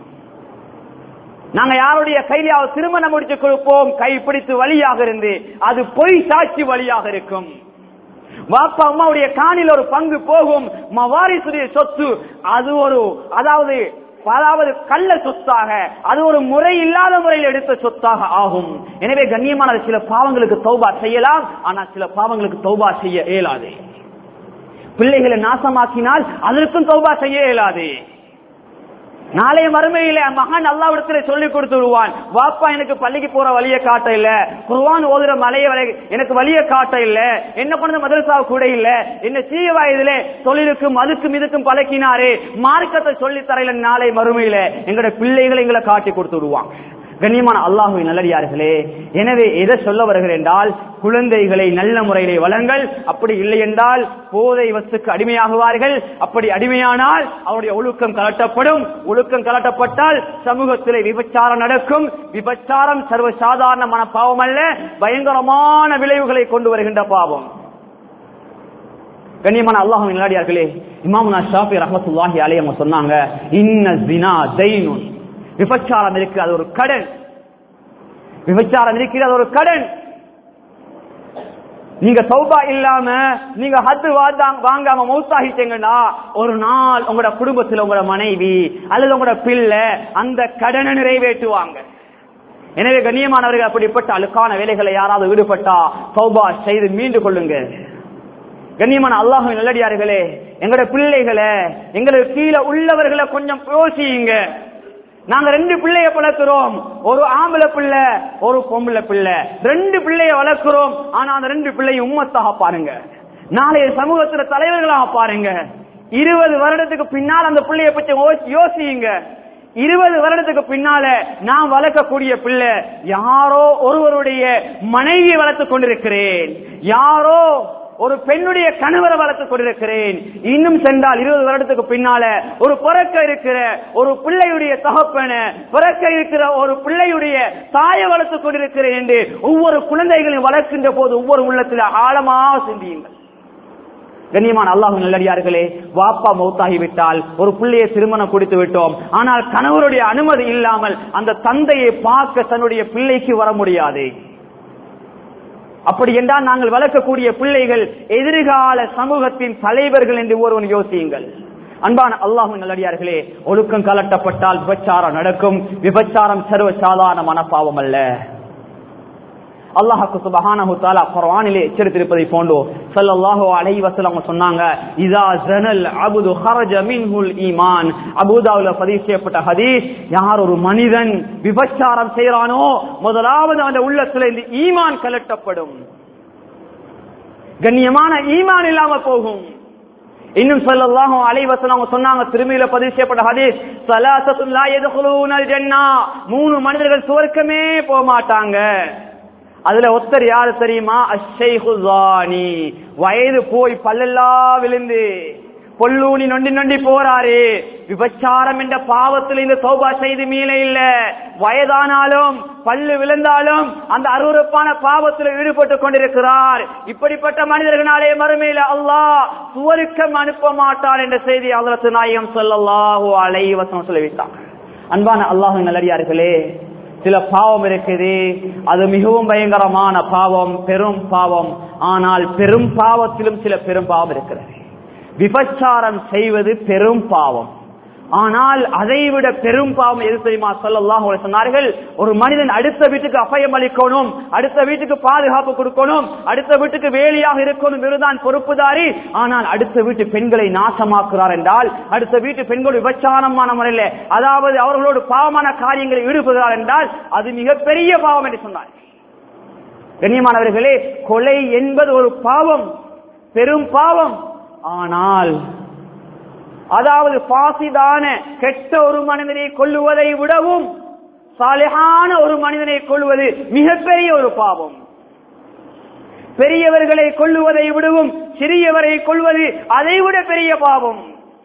நாங்க யாருடைய கையிலாவது திருமணம் முடிச்சு கொடுப்போம் கை பிடித்து வழியாக இருந்து அது பொய் சாட்சி வழியாக இருக்கும் வாப்பா அம்மாவுடைய காணில் ஒரு பங்கு போகும் மவாரிசுடைய சொத்து அது ஒரு அதாவது அதாவது கள்ள சொத்தாக அது ஒரு முறை இல்லாத முறையில் எடுத்த சொத்தாக ஆகும் எனவே கண்ணியமான சில பாவங்களுக்கு தௌபா செய்யலாம் ஆனால் சில பாவங்களுக்கு தௌபா செய்ய இயலாது பிள்ளைகளை நாசமாக்கினால் அதற்கும் தௌபா செய்ய இயலாது நாளைய மறுமையில மகன் அல்லாவிடத்துல சொல்லி கொடுத்து விடுவான் வாப்பா எனக்கு பள்ளிக்கு போற வழிய காட்ட இல்ல குர்வான் ஓதுற மலைய வலை- எனக்கு வழிய காட்ட இல்ல என்ன பண்ணது மதரசா கூட இல்ல என்ன சிறிய வயதிலே தொழிலுக்கும் அதுக்கும் இதுக்கும் பழக்கினாரே மார்க்கத்தை சொல்லி தரையில நாளை மறுமையில எங்களோட பிள்ளைகளை எங்களை காட்டி கொடுத்து விடுவான் கண்ணியமான அல்லாஹுவின் நல்லடியார்களே எனவே எதை சொல்ல வருகிறேன் என்றால் குழந்தைகளை நல்ல முறையிலே வளங்கள் அப்படி இல்லை என்றால் போதை வஸ்துக்கு அடிமையாகுவார்கள் அப்படி அடிமையானால் அவருடைய ஒழுக்கம் கலட்டப்படும் ஒழுக்கம் கலட்டப்பட்டால் சமூகத்திலே விபச்சாரம் நடக்கும் விபச்சாரம் சர்வசாதாரணமான பாவம் அல்ல பயங்கரமான விளைவுகளை கொண்டு வருகின்ற பாவம் கண்ணியமான அல்லாஹுவின் நல்லடியார்களே இமாமுனா ஷாஃபி ரஹமத்துல்லாஹி அலைஹி அவங்க சொன்னாங்க இன்ன ஜினா தைனுன் விபச்சாரம் இருக்கு அது ஒரு கடன் விபச்சாரம் இருக்கிறது அது ஒரு கடன் நீங்க சௌபா இல்லாம நீங்க ஹத்து வாதாங்க- வாங்காம மௌத்தாகிட்டீங்கன்னா ஒரு நாள் உங்களோட குடும்பத்துல உங்களோட மனைவி அல்லது உங்களோட பிள்ளை அந்த கடனை நிறைவேற்றுவாங்க எனவே கண்ணியமானவர்கள் அப்படிப்பட்ட அழுக்கான வேலைகளை யாராவது ஈடுபட்டா சௌபா செய்து மீண்டு கொள்ளுங்க கண்ணியமான அல்லாஹ் நல்லடியார்களே எங்களோட பிள்ளைகளை எங்களுக்கு கீழே உள்ளவர்களை கொஞ்சம் யோசியுங்க நாங்க ரெண்டு பிள்ளைய வளர்க்கிறோம் ஒரு ஆம்பளை பிள்ளை ஒரு பொம்பளை பிள்ளை ரெண்டு பிள்ளைய வளர்க்கிறோம் ஆனா அந்த ரெண்டு பிள்ளையும் உம்மத்தாக பாருங்க நாளைய சமூகத்துல தலைவர்களாக பாருங்க இருபது வருடத்துக்கு பின்னால் அந்த பிள்ளைய பற்றி யோசி- யோசியுங்க இருபது வருடத்துக்கு பின்னால நான் வளர்க்கக்கூடிய பிள்ளை யாரோ ஒருவருடைய மனைவி வளர்த்துக் கொண்டிருக்கிறேன் யாரோ ஒரு பெண்ணுடைய கணவரை வளர்த்துக் கொண்டிருக்கிறேன் இன்னும் சென்றால் இருபது வருடத்துக்கு பின்னால ஒரு பிறக்க இருக்கிற ஒரு பிள்ளையுடைய தகப்பன பிறக்க இருக்கிற ஒரு பிள்ளையுடைய தாயை வளர்த்துக் கொண்டிருக்கிறேன் என்று ஒவ்வொரு குழந்தைகளையும் வளர்க்கின்ற போது ஒவ்வொரு உள்ளத்தில் ஆழமாக சிந்தியுங்கள் கண்ணியமான அல்லாஹ் நல்லடியார்களே வாப்பா மௌத்தாகி விட்டால் ஒரு பிள்ளையை திருமணம் கொடுத்து விட்டோம் ஆனால் கணவருடைய அனுமதி இல்லாமல் அந்த தந்தையை பார்க்க தன்னுடைய பிள்ளைக்கு வர முடியாது அப்படி என்றால் நாங்கள் வளர்க்கக்கூடிய பிள்ளைகள் எதிர்கால சமூகத்தின் தலைவர்கள் என்று ஒருவன் யோசியுங்கள் அன்பான அல்லாஹு நல்லடியார்களே ஒழுக்கம் கலட்டப்பட்டால் விபச்சாரம் நடக்கும் விபச்சாரம் சர்வ சாதாரணமான பாவம் அல்ல அல்லாஹுக்கு சுபஹானஹு தஆலா குர்ஆனிலே எச்சரித்திருப்பதை போன்றோ ஸல்லல்லாஹு அலைஹி வஸல்லம் அவங்க சொன்னாங்க இதா ஜனல் அப்து ஹரஜ மின்ஹுல் ஈமான் அபூதாவுல பதிவு செய்யப்பட்ட ஹதீஸ் யார் ஒரு மனிதன் விபச்சாரம் செய்றானோ முதலாவது அந்த உள்ளத்துல இந்த ஈமான் கலட்டப்படும் கண்ணியமான ஈமான் இல்லாம போகும் இன்னும் ஸல்லல்லாஹு அலைஹி வஸல்லம் அவங்க சொன்னாங்க திருமியில பதிவு செய்யப்பட்ட ஹதீஸ் ஸலாசத்துல் லா யதுகுலூனல் ஜன்னah மூணு மனிதர்கள் சுவர்க்கமே போக மாட்டாங்க அதுல ஒருத்தர் யாரு தெரியுமா அஷைஹு ஜானி வயது போய் பல்லெல்லாம் விழுந்து பொல்லூனி நொண்டி நொண்டி போறாரு விபச்சாரம் என்ற பாவத்தில் இந்த சௌபா செய்து மீள இல்ல வயதானாலும் பல்லு விழுந்தாலும் அந்த அருவருப்பான பாவத்தில் ஈடுபட்டு கொண்டிருக்கிறார் இப்படிப்பட்ட மனிதர்களாலே மறுமையில அல்லாஹ் சுவருக்கம் அனுப்ப மாட்டார் என்ற செய்தி அல்லத்து நாயகம் சொல்லல்லாஹு அலைஹி வஸல்லம் சொல்லிவிட்டார் அன்பான அல்லாஹ் நல்லடியார்களே சில பாவம் இருக்குது அது மிகவும் பயங்கரமான பாவம் பெரும் பாவம் ஆனால் பெரும் பாவத்திலும் சில பெரும் பாவம் இருக்கிறது விபச்சாரம் செய்வது பெரும் பாவம் ஆனால் அதை விட பெரும் பாவம் எது தெரியுமா சொல்லலாம் சொன்னார்கள் ஒரு மனிதன் அடுத்த வீட்டுக்கு அபயம் அளிக்கணும் அடுத்த வீட்டுக்கு பாதுகாப்பு கொடுக்கணும் அடுத்த வீட்டுக்கு வேலியாக இருக்கணும் இவருதான் பொறுப்புதாரி ஆனால் அடுத்த வீட்டு பெண்களை நாசமாக்குறார் என்றால் அடுத்த வீட்டு பெண்கள் விபச்சாரமான முறையில் அதாவது அவர்களோடு பாவமான காரியங்களில் ஈடுபடுகிறார் என்றால் அது மிகப்பெரிய பாவம் என்று சொன்னார் கண்ணியமானவர்களே கொலை என்பது ஒரு பாவம் பெரும் பாவம் ஆனால் அதாவது பாசிதான கெட்ட ஒரு மனிதனை கொல்லுவதை விடவும் சாலிகான ஒரு மனிதனை கொள்வது மிகப்பெரிய ஒரு பாவம் பெரியவர்களை கொல்லுவதை விடவும் சிறியவரை கொள்வது அதைவிட பெரிய பாவம்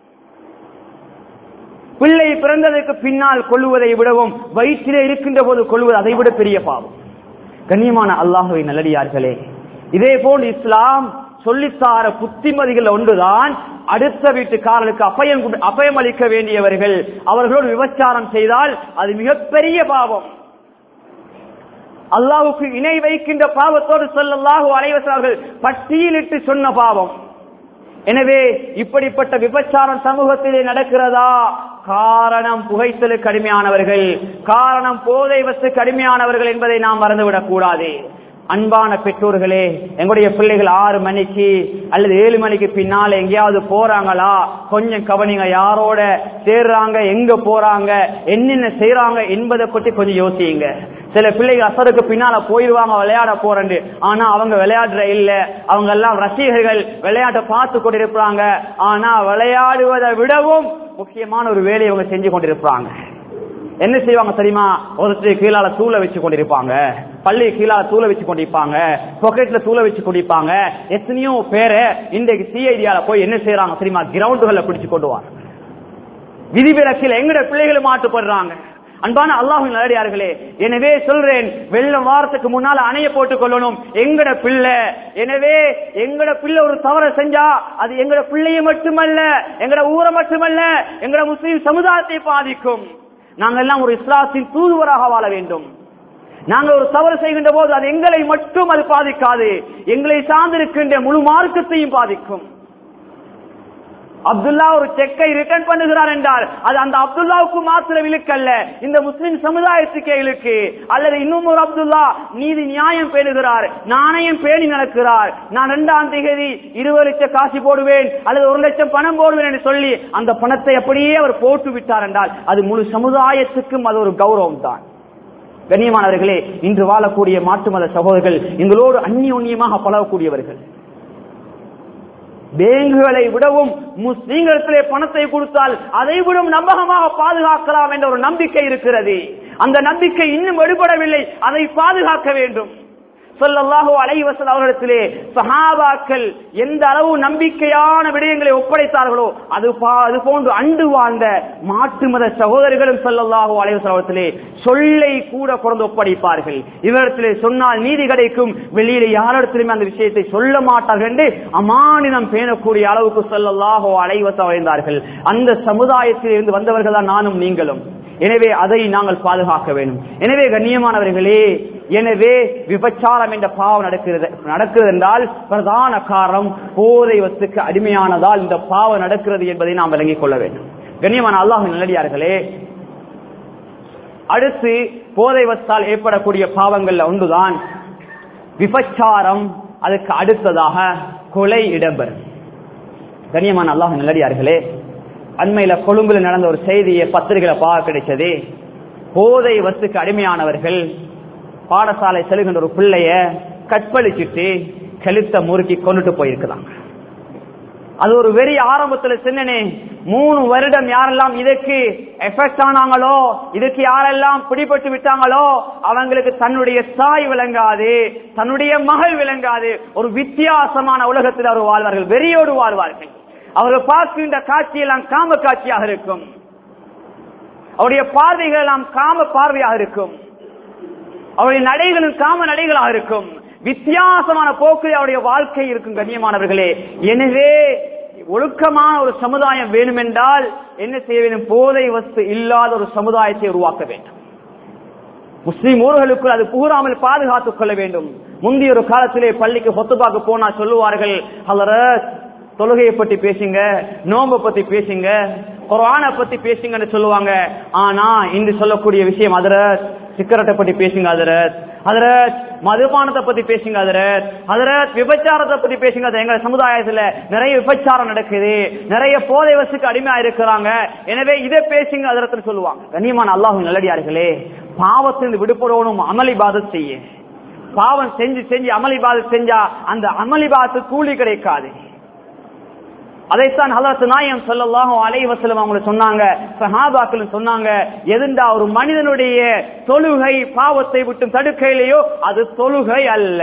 பிள்ளை பிறந்ததற்கு பின்னால் கொள்ளுவதை விடவும் வயிற்றிலே இருக்கின்ற போது கொள்வது அதை விட பெரிய பாவம் கண்ணியமான அல்லாஹுவை நல்லடியார்களே இதே போல் இஸ்லாம் சொல்லித்தார புத்திமதிகள் ஒன்றுதான் அடுத்த வீட்டுக்காரருக்கு அபயம் கொடு- அபயம் அளிக்க வேண்டியவர்கள் அவர்களோடு விபச்சாரம் செய்தால் அது மிகப்பெரிய பாவம் அல்லாஹ்வுக்கு இணை வைக்கின்ற பாவத்தோடு சொல்லல்லாஹு அலைவசார்கள் பட்டியலிட்டு சொன்ன பாவம் எனவே இப்படிப்பட்ட விபச்சாரம் சமூகத்திலே நடக்கிறதா காரணம் புகைத்தலுக்கு அடிமையானவர்கள் காரணம் போதை வசு கடுமையானவர்கள் என்பதை நாம் மறந்துவிடக் கூடாது அன்பான பெற்றோர்களே எங்களுடைய பிள்ளைகள் ஆறு மணிக்கு அல்லது ஏழு மணிக்கு பின்னால எங்கேயாவது போறாங்களா கொஞ்சம் கவனிங்க யாரோட சேர்றாங்க எங்க போறாங்க என்னென்ன செய்யறாங்க என்பதை பற்றி கொஞ்சம் யோசியுங்க சில பிள்ளைகள் அசருக்கு பின்னால போயிருவாங்க விளையாட போறேன்னு ஆனா அவங்க விளையாடுற இல்ல அவங்க எல்லாம் ரசிகர்கள் விளையாட்டை பார்த்து கொண்டிருப்பாங்க ஆனா விளையாடுவதை விடவும் முக்கியமான ஒரு வேலையை அவங்க செஞ்சு கொண்டிருப்பாங்க என்ன செய்வாங்க தெரியுமா ஒருத்தர் கீழால தூளை வச்சு கொண்டிருப்பாங்க பள்ளி கீழால தூளை வச்சு கொண்டிருப்பாங்க பாக்கெட்ல தூளை வச்சு கொண்டிருப்பாங்க எத்தனையோ பேரை இன்றைக்கு சிஐடியால போய் என்ன செய்யறாங்க தெரியுமா கிரவுண்டுகளை பிடிச்சு கொண்டு வாங்க விதிவிலக்கில் எங்கட பிள்ளைகள் மாட்டுப்படுறாங்க அன்பான அல்லாஹின் நல்லடியார்களே எனவே சொல்றேன் வெள்ளம் வாரத்துக்கு முன்னால அணைய போட்டுக் கொள்ளணும் எங்கட பிள்ளை எனவே எங்கட பிள்ளை ஒரு தவறை செஞ்சா அது எங்கட பிள்ளையை மட்டுமல்ல எங்கட ஊரை மட்டுமல்ல எங்கட முஸ்லீம் சமுதாயத்தை பாதிக்கும் நாங்கள் எல்லாம் ஒரு இஸ்லாத்தின் தூதுவராக வாழ வேண்டும் நாங்க ஒரு தவறு செய்கின்ற போது அது எங்களை மட்டும் அது பாதிக்காது எங்களை சார்ந்திருக்கின்ற முழு மார்க்கத்தையும் பாதிக்கும் அப்துல்லா ஒரு செக்கை ரிட்டர்ன் பண்ணுகிறார் என்றால் அது அந்த அப்துல்லாவுக்கு மாத்திரம் இழுக்கல்ல இந்த முஸ்லிம் சமுதாயத்துக்கே இழுக்கு அல்லது இன்னும் ஒரு அப்துல்லா நீதி நியாயம் பேணுகிறார் நாணயம் பேணி நடக்கிறார் நான் இரண்டாம் தேதி இருபது லட்சம் காசு போடுவேன் அல்லது ஒரு லட்சம் பணம் போடுவேன் என்று சொல்லி அந்த பணத்தை அப்படியே அவர் போட்டு விட்டார் என்றால் அது முழு சமுதாயத்துக்கும் அது ஒரு கௌரவம் தான் கண்ணியமானவர்களே இன்று வாழக்கூடிய மாற்று மத சகோதரர்கள் எங்களோடு அந்நியோன்யமாக பழகக்கூடியவர்கள் பேங்குகளை விடவும் முஸ்லீம்களிடத்திலே பணத்தை கொடுத்தால் அதை விடும் நம்பகமாக பாதுகாக்கலாம் என்ற ஒரு நம்பிக்கை இருக்கிறது அந்த நம்பிக்கை இன்னும் எடுபடவில்லை அதை பாதுகாக்க வேண்டும் சொல்லல்லாஹோ அலைவசல் அவர்களிடத்திலே சஹாபாக்கள் எந்த அளவு நம்பிக்கையான விடயங்களை ஒப்படைத்தார்களோ அது அது போன்று அண்டு வாழ்ந்த மாட்டு மத சகோதரர்களும் சொல்லல்லாஹோ அலைவசல் அவர்களிடத்திலே சொல்லை கூட கொண்டு ஒப்படைப்பார்கள் இவரிடத்திலே சொன்னால் நீதி கிடைக்கும் வெளியில யாரிடத்திலுமே அந்த விஷயத்தை சொல்ல மாட்டார்கள் என்று அமானிதம் பேணக்கூடிய அளவுக்கு சொல்லல்லாஹோ அலைவசம் அடைந்தார்கள் அந்த சமுதாயத்தில் இருந்து வந்தவர்கள் தான் நானும் நீங்களும் எனவே அதை நாங்கள் பாதுகாக்க வேண்டும் எனவே கண்ணியமானவர்களே எனவே விபச்சாரம் என்ற பாவம் நடக்கிறது நடக்கிறது என்றால் பிரதான காரணம் போதை வத்துக்கு அடிமையானதால் இந்த பாவம் நடக்கிறது என்பதை நாம் விளங்கிக் கொள்ள வேண்டும் கண்ணியமான அல்லாஹ் நல்லடியார்களே அடுத்து போதை வத்தால் ஏற்படக்கூடிய பாவங்கள்ல ஒன்றுதான் விபச்சாரம் அதுக்கு அடுத்ததாக கொலை இடம்பெறும் கண்ணியமான அல்லாஹ் நல்லடியார்களே அண்மையில கொழும்புல நடந்த ஒரு செய்தியை பத்திரிகையில பார்க்க கிடைச்சது போதை வத்துக்கு அடிமையானவர்கள் பாடசாலை செல்கின்ற ஒரு பிள்ளைய கற்பழிச்சிட்டு கழுத்தை முறுக்கி கொண்டுட்டு போயிருக்கிறாங்க அது ஒரு வெறி ஆரம்பத்துல சின்னனே மூணு வருடம் யாரெல்லாம் இதற்கு எஃபெக்ட் ஆனாங்களோ இதுக்கு யாரெல்லாம் பிடிபட்டு விட்டாங்களோ அவங்களுக்கு தன்னுடைய தாய் விளங்காது தன்னுடைய மகள் விளங்காது ஒரு வித்தியாசமான உலகத்தில் அவர் வாழ்வார்கள் வெறியோடு வாழ்வார்கள் அவர்கள் பார்க்கின்ற காட்சியெல்லாம் காம காட்சியாக இருக்கும் அவருடைய பார்வைகள் எல்லாம் காம பார்வையாக இருக்கும் அவருடைய நடைகளும் காம நடைகளாக இருக்கும் வித்தியாசமான போக்கில் அவருடைய வாழ்க்கை இருக்கும் கண்ணியமானவர்களே எனவே ஒழுக்கமான ஒரு சமுதாயம் வேண்டுமென்றால் என்ன செய்ய வேண்டும் போதை வஸ்து இல்லாத ஒரு சமுதாயத்தை உருவாக்க வேண்டும் முஸ்லிம் ஊர்களுக்குள் அது புகுறாமல் பாதுகாத்துக் கொள்ள வேண்டும் முந்தைய ஒரு காலத்திலே பள்ளிக்கு சொத்துப்பாக்கு போனா சொல்லுவார்கள் ஹலரத் தொழுகையை பத்தி பேசுங்க நோம்ப பத்தி பேசுங்க குரான பத்தி பேசுங்கன்னு சொல்லுவாங்க ஆனா இன்று சொல்லக்கூடிய விஷயம் அதரத் சிக்கரட்டை பத்தி பேசுங்க அதரத் அதரத் மதுபானத்தை பத்தி பேசுங்க அதரத் அதரத் விபச்சாரத்தை பத்தி பேசுங்க அது எங்க சமுதாயத்துல நிறைய விபச்சாரம் நடக்குது நிறைய போதை வசுக்கு அடிமையா இருக்கிறாங்க எனவே இதை பேசுங்க அதரத்துன்னு சொல்லுவாங்க கண்ணியமான அல்லாஹு நல்லடியார்களே பாவத்திலிருந்து விடுபடணும் அமளி பாதம் செய்ய பாவம் செஞ்சு செஞ்சு அமளி பாதம் செஞ்சா அந்த அமளி பாதத்து கூலி கிடைக்காது அதைத்தான் ஹலரத் நாயம் சொல்லலாகும் அலைவசலம் அவங்க சொன்னாங்க சஹாபாக்கள் சொன்னாங்க எதுண்டா ஒரு மனிதனுடைய தொழுகை பாவத்தை விட்டு தடுக்கையிலேயோ அது தொழுகை அல்ல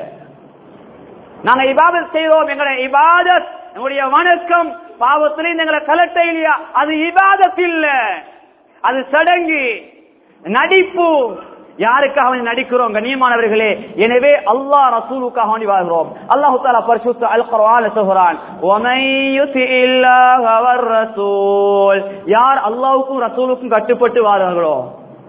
நாங்க இபாதத் செய்தோம் எங்களுடைய இபாதத் எங்களுடைய வணக்கம் பாவத்திலே எங்களை கலட்ட இல்லையா அது இபாதத் இல்ல அது சடங்கு நடிப்பு யாருக்காக வேண்டி நடிக்கிறோம் கண்ணியமானவர்களே எனவே அல்லாஹ் ரசூலுக்காக வேண்டி வாழ்கிறோம் அல்லாஹு தாலா பரிசுத்த அல் குர்ஆன்ல சொல்கிறான் وَمَن يُطِعِ اللَّهَ وَالرَّسُولَ யார் அல்லாஹ்வுக்கும் ரசூலுக்கும் கட்டுப்பட்டு வாழ்றார்களோ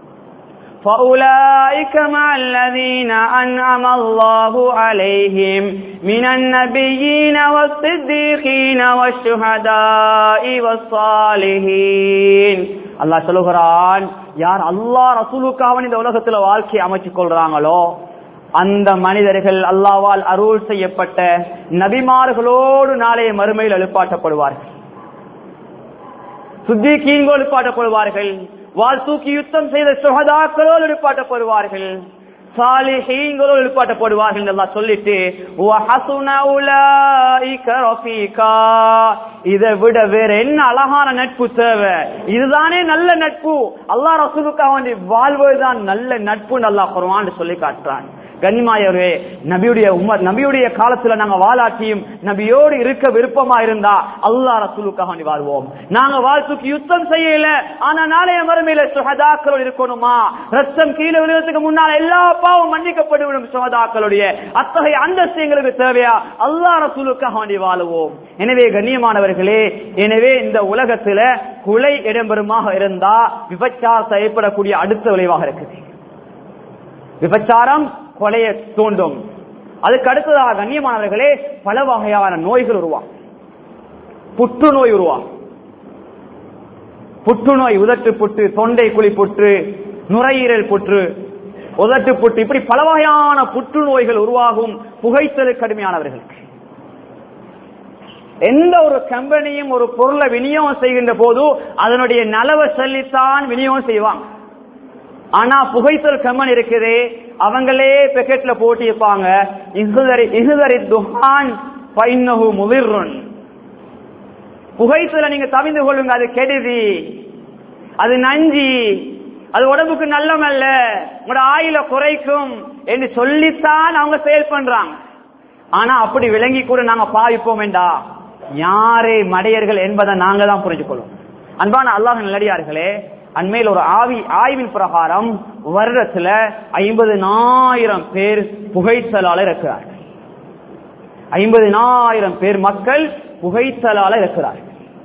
فأولئك مع الذين أنعم الله عليهم من النبيين والصديقين والشهداء والصالحين அல்லாஹ் சொல்லுகிறான் யார் அல்லாஹ் ரசூலுக்காக இந்த உலகத்துல வாழ்க்கை அமைச்சுக் கொள்றாங்களோ அந்த மனிதர்கள் அல்லாவால் அருள் செய்யப்பட்ட நபிமார்களோடு நாளைய மறுமையில் எழுப்பாட்டப்படுவார்கள் சுத்திகீன்கோ எழுப்பாட்டப்படுவார்கள் வால் தூக்கி யுத்தம் செய்த சுகதாக்களோடு எழுப்பாட்டப்படுவார்கள் சாலிஹீன்களோடு எழுப்பாட்டப்படுவார்கள் என்று சொல்லிட்டு وَحَسُنَ أُولَئِكَ رَفِيقًا இதை விட வேற என்ன அழகான நட்பு தேவை இதுதானே நல்ல நட்பு அல்லாஹ் ரசூலுக்காக வேண்டி வாழ்வதுதான் நல்ல நட்புன்னு அல்லாஹ் குர்ஆன் சொல்லி காட்டுறான் கனிமாயவரே நபியுடைய உமர் நபியுடைய காலத்துல நாங்க வாழாட்டியும் நபியோடு இருக்க விருப்பமா இருந்தா அல்லாஹ் ரசூலுக்காக வேண்டி வாழ்வோம் நாங்க வாழ்த்துக்கு யுத்தம் செய்யல ஆனா நாளைய மறுமையில சுகதாக்களோடு இருக்கணுமா ரத்தம் கீழே விழுவதற்கு முன்னால் எல்லா பாவம் மன்னிக்கப்படுவிடும் சுகதாக்களுடைய அத்தகைய அந்தஸ்து எங்களுக்கு தேவையா அல்லாஹ் ரசூலுக்காக வேண்டி வாழுவோம் எனவே கண்ணியமானவர்களே எனவே இந்த உலகத்துல குலை இடம்பெறுமாக இருந்தா விபச்சாரத்தை ஏற்படக்கூடிய அடுத்த விளைவாக இருக்குது விபச்சாரம் கொலையை தூண்டும் அதுக்கு அடுத்ததாக கண்ணியமானவர்களே பல வகையான நோய்கள் உருவாகும் புற்றுநோய் உருவாகும் புற்றுநோய் உதட்டு புற்று தொண்டை குழி புற்று நுரையீரல் புற்று உதட்டு புற்று இப்படி பல வகையான புற்றுநோய்கள் உருவாகும் புகைத்தது கடுமையானவர்களுக்கு எந்த ஒரு கம்பெனியும் ஒரு பொருளை விநியோகம் செய்கின்ற போது அதனுடைய நலவை சொல்லித்தான் விநியோகம் செய்வாங்க ஆனா புகைத்தல் கம்பெனி இருக்குது அவங்களே பெக்கெட்ல போட்டு இருப்பாங்க இசுதரி இசுதரி துஹான் பைன்னஹு முதிர்ருன் புகைத்தல நீங்க தவிந்து கொள்ளுங்க அது கெடுதி அது நஞ்சி அது உடம்புக்கு நல்லமல்ல உங்களோட ஆயில குறைக்கும் என்று சொல்லித்தான் அவங்க செயல் பண்றாங்க ஆனா அப்படி விளங்கி கூட நாங்க பாவிப்போம் வேண்டா யாரே மடையர்கள் என்பதை நாங்க தான் புரிஞ்சுக்கொள்ளும் அன்பான அல்லாஹ் நல்லடியார்களே அண்மையில் ஒரு ஆவி ஆய்வின் பிரகாரம் வருடத்துல ஐம்பதுனாயிரம் பேர் புகைத்தலால இருக்கிறார்கள் ஐம்பதினாயிரம் பேர் மக்கள் புகைத்தலால இருக்கிறார்கள்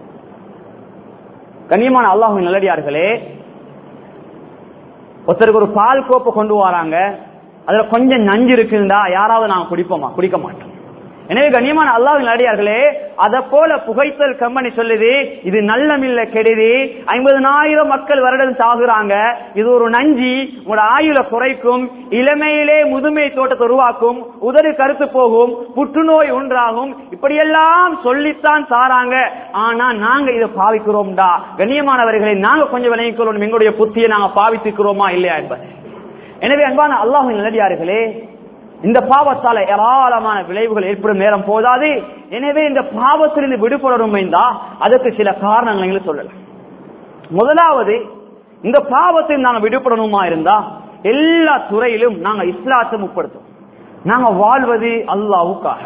கண்ணியமான அல்லாஹின் நல்லடியார்களே ஒருத்தருக்கு ஒரு பால் கோப்பை கொண்டு வராங்க அதுல கொஞ்சம் நஞ்சு இருக்குண்டா யாராவது நாங்க குடிப்போமா குடிக்க மாட்டோம் எனவே கண்ணியமான அல்லாஹின் நல்லடியார்களே அத போல புகைத்தல் கம்பெனி சொல்லுது இது நல்லமில்ல கெடுதி ஐம்பதனாயிரம் மக்கள் வருடம் சாகுறாங்க இது ஒரு நஞ்சி உங்களோட ஆயுள குறைக்கும் இளமையிலே முதுமை தோட்டத்தை உருவாக்கும் உதடு கருத்து போகும் புற்றுநோய் உண்டாகும் இப்படியெல்லாம் சொல்லித்தான் தாராங்க ஆனா நாங்க இதை பாவிக்கிறோம்டா கண்ணியமானவர்களை நாங்க கொஞ்சம் விளங்கிக் கொள்ளணும் எங்களுடைய புத்தியை நாங்க பாவித்துக்கிறோமா இல்லையா என்பது எனவே அன்பான அல்லாஹின் நல்லடியார்களே இந்த பாவத்தால ஏராளமான விளைவுகள் ஏற்படும் நேரம் போதாது எனவே இந்த பாவத்திலிருந்து விடுபடணும் என்றா அதற்கு சில காரணங்களை சொல்லலாம் முதலாவது இந்த பாவத்தில் நாங்க விடுபடணுமா இருந்தா எல்லா துறையிலும் நாங்க இஸ்லாத்தை முற்படுத்தும் நாங்க வாழ்வது அல்லாவுக்காக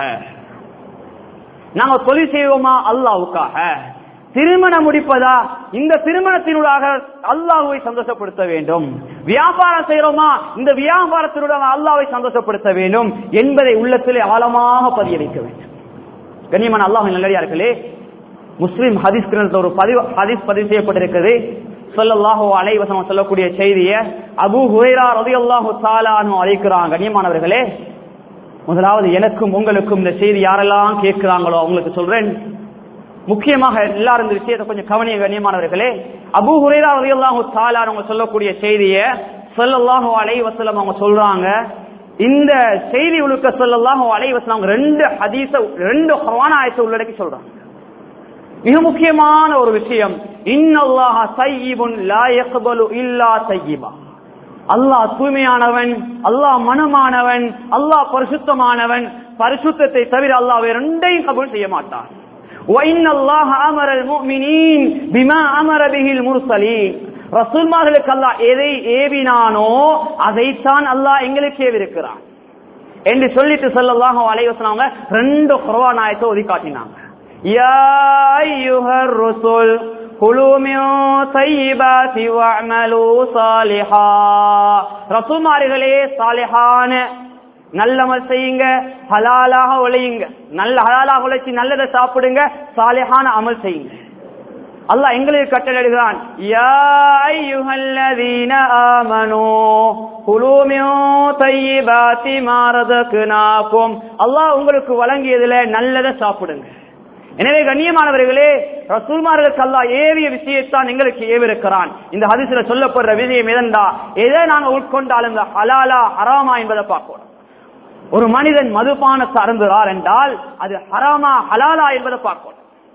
நாங்க தொழில் செய்வோமா அல்லாவுக்காக திருமணம் முடிப்பதா இந்த திருமணத்தினூடாக அல்லாஹுவை சந்தோஷப்படுத்த வேண்டும் வியாபாரம் செய்யறோமா இந்த வியாபாரத்தினூடாக அல்லாவை சந்தோஷப்படுத்த வேண்டும் என்பதை உள்ளத்திலே ஆழமாக பதிய வைக்க வேண்டும் கண்ணியமான அல்லாஹ் நல்லடியார்களே முஸ்லிம் ஹதீஸ் கிரந்தத்தில் ஒரு பதிவு ஹதீஸ் பதிவு செய்யப்பட்டிருக்கிறது சொல்லல்லாஹோ அலைவசம் சொல்லக்கூடிய செய்தியை அபு ஹுரைரா ரதி அல்லாஹு தாலான்னு அழைக்கிறாங்க கண்ணியமானவர்களே முதலாவது எனக்கும் உங்களுக்கும் இந்த செய்தி யாரெல்லாம் கேட்கிறாங்களோ அவங்களுக்கு சொல்றேன் முக்கியமாக எல்லாரும் இந்த விஷயத்தை கொஞ்சம் கவனிய கண்ணியமானவர்களே அபு ஹுரேரா ரலியல்லாஹு தஆலா அவங்க சொல்லக்கூடிய செய்தியை ஸல்லல்லாஹு அலைஹி வஸல்லம் அவங்க சொல்றாங்க இந்த செய்தி உழுக்க ஸல்லல்லாஹு அலைஹி வஸல்லம் அவங்க ரெண்டு ஹதீஸ ரெண்டு குர்ஆன் ஆயத்தை உள்ளடக்கி சொல்றாங்க மிக முக்கியமான ஒரு விஷயம் இன்னல்லாஹ ஸய்யிபுன் லா யக்பலு இல்லா ஸய்யிபா அல்லாஹ் தூய்மையானவன் அல்லாஹ் மனமானவன் அல்லாஹ் பரிசுத்தமானவன் பரிசுத்தத்தை தவிர அல்லாஹ் வேற ரெண்டையும் கபூல் செய்ய மாட்டான் وَإِنَّ اللَّهَ أَمَرَ الْمُؤْمِنِينَ بِمَا أَمَرَ بِهِ الْمُرْسَلِينَ ரசூல்மார்களுக்கு அல்லாஹ் எதை ஏவினானோ அதைத்தான் அல்லாஹ் எங்களுக்கு ஏவிருக்கிறான் என்று சொல்லிட்டு சொல்லலாம் அலைவசனாங்க ரெண்டு குர்ஆன் ஆயத்தை ஒதுக்கி காட்டினாங்க யா அய்யுஹர் ருசுல் குலு மின் தையிபாத்தி வஅமலு சாலிஹா ரசூல்மார்களே சாலிஹான நல்லமல் செய்யுங்க ஹலாலாக உழையுங்க நல்ல ஹலாலாக உழைச்சி நல்லதை சாப்பிடுங்க சாலிஹான அமல் செய்யுங்க அல்லாஹ் எங்களுக்கு கட்டளையிடுகிறான் யா அய்யுஹல்லதீன ஆமனூ குலூ மின் தையிபாத்தி மா ரஸக்னாகும் அல்லாஹ் உங்களுக்கு வழங்கியதுல நல்லதை சாப்பிடுங்க எனவே கண்ணியமானவர்களே ரசூல்மார்களுக்கு அல்லாஹ் ஏவிய விஷயத்தான் எங்களுக்கு ஏவிருக்கிறான் இந்த ஹதீஸ்ல சொல்லப்படுற விஷயம் எதண்டா எதை நாங்க உட்கொண்டாலும் இந்த ஹலாலா ஹராமா என்பதை பார்க்கணும் ஒரு மனிதன் மதுபானத்தை அருந்துகிறார் என்றால் அது ஹராமா ஹலாலா என்பதை பார்க்கணும்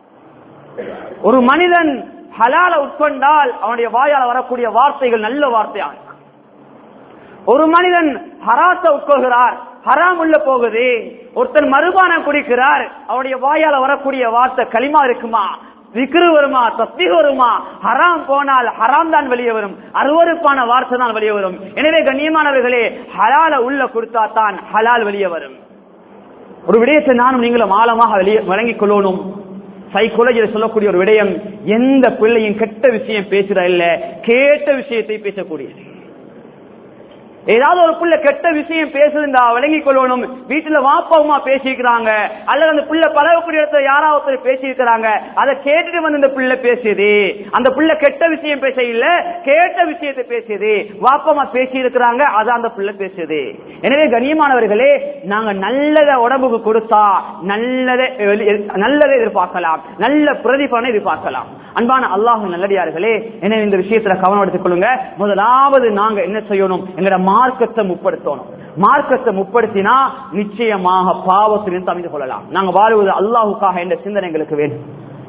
ஒரு மனிதன் ஹலால உட்கொண்டால் அவனுடைய வாயால் வரக்கூடிய வார்த்தைகள் நல்ல வார்த்தையாக இருக்கும். ஒரு மனிதன் ஹராத்தை உட்கொள்கிறார் ஹராம் உள்ள போகுது ஒருத்தன் மறுபானம் குடிக்கிறார் அவனுடைய வாயால வரக்கூடிய வார்த்தை களிமா இருக்குமா விக்ரு வருமா தஸ்பீ வருமா ஹராம் போனால் ஹராம் தான் வெளியே வரும் அருவருப்பான வார்த்தை தான் வெளியே வரும் எனவே கண்ணியமானவர்களே ஹலால உள்ள கொடுத்தா தான் ஹலால் வெளியே வரும் ஒரு விடயத்தை நானும் நீங்களும் ஆழமாக வெளியே வழங்கிக் கொள்ளணும் சைக்காலஜியில் சொல்லக்கூடிய ஒரு விடயம் எந்த பிள்ளையும் கெட்ட விஷயம் பேசுற இல்ல கேட்ட விஷயத்தை பேசக்கூடியது ஏதாவது ஒரு புள்ள கெட்ட விஷயம் பேசுதுண்டா விளங்கிக் கொள்ளணும் வீட்டுல வாப்பா அம்மா பேசியிருக்கிறாங்க அல்லது அந்த புள்ள பழகக்கூடிய இடத்துல யாராவது ஒருத்தர் பேசியிருக்கிறாங்க அதை கேட்டுட்டு வந்து இந்த புள்ள பேசியது அந்த புள்ள கெட்ட விஷயம் பேச இல்ல கேட்ட விஷயத்தை பேசியது வாப்பா அம்மா பேசி இருக்கிறாங்க அதான் அந்த புள்ள பேசியது எனவே கண்ணியமானவர்களே நாங்க நல்லத உடம்புக்கு கொடுத்தா நல்லதை வெளி- நல்லதை எதிர்பார்க்கலாம் நல்ல பிரதிபலனை எதிர்பார்க்கலாம் அன்பான அல்லாஹ் நல்லடியார்களே எனவே இந்த விஷயத்துல கவனம் எடுத்துக் கொள்ளுங்க முதலாவது நாங்க என்ன செய்யணும் எங்களோட மார்க்கத்தை முற்படுத்தணும் மார்க்கத்தை முற்படுத்தினா நிச்சயமாக பாவத்திலிருந்து அமைந்து கொள்ளலாம் நாங்க வாழ்வது அல்லாஹுக்காக என்ற சிந்தனை எங்களுக்கு வேணும்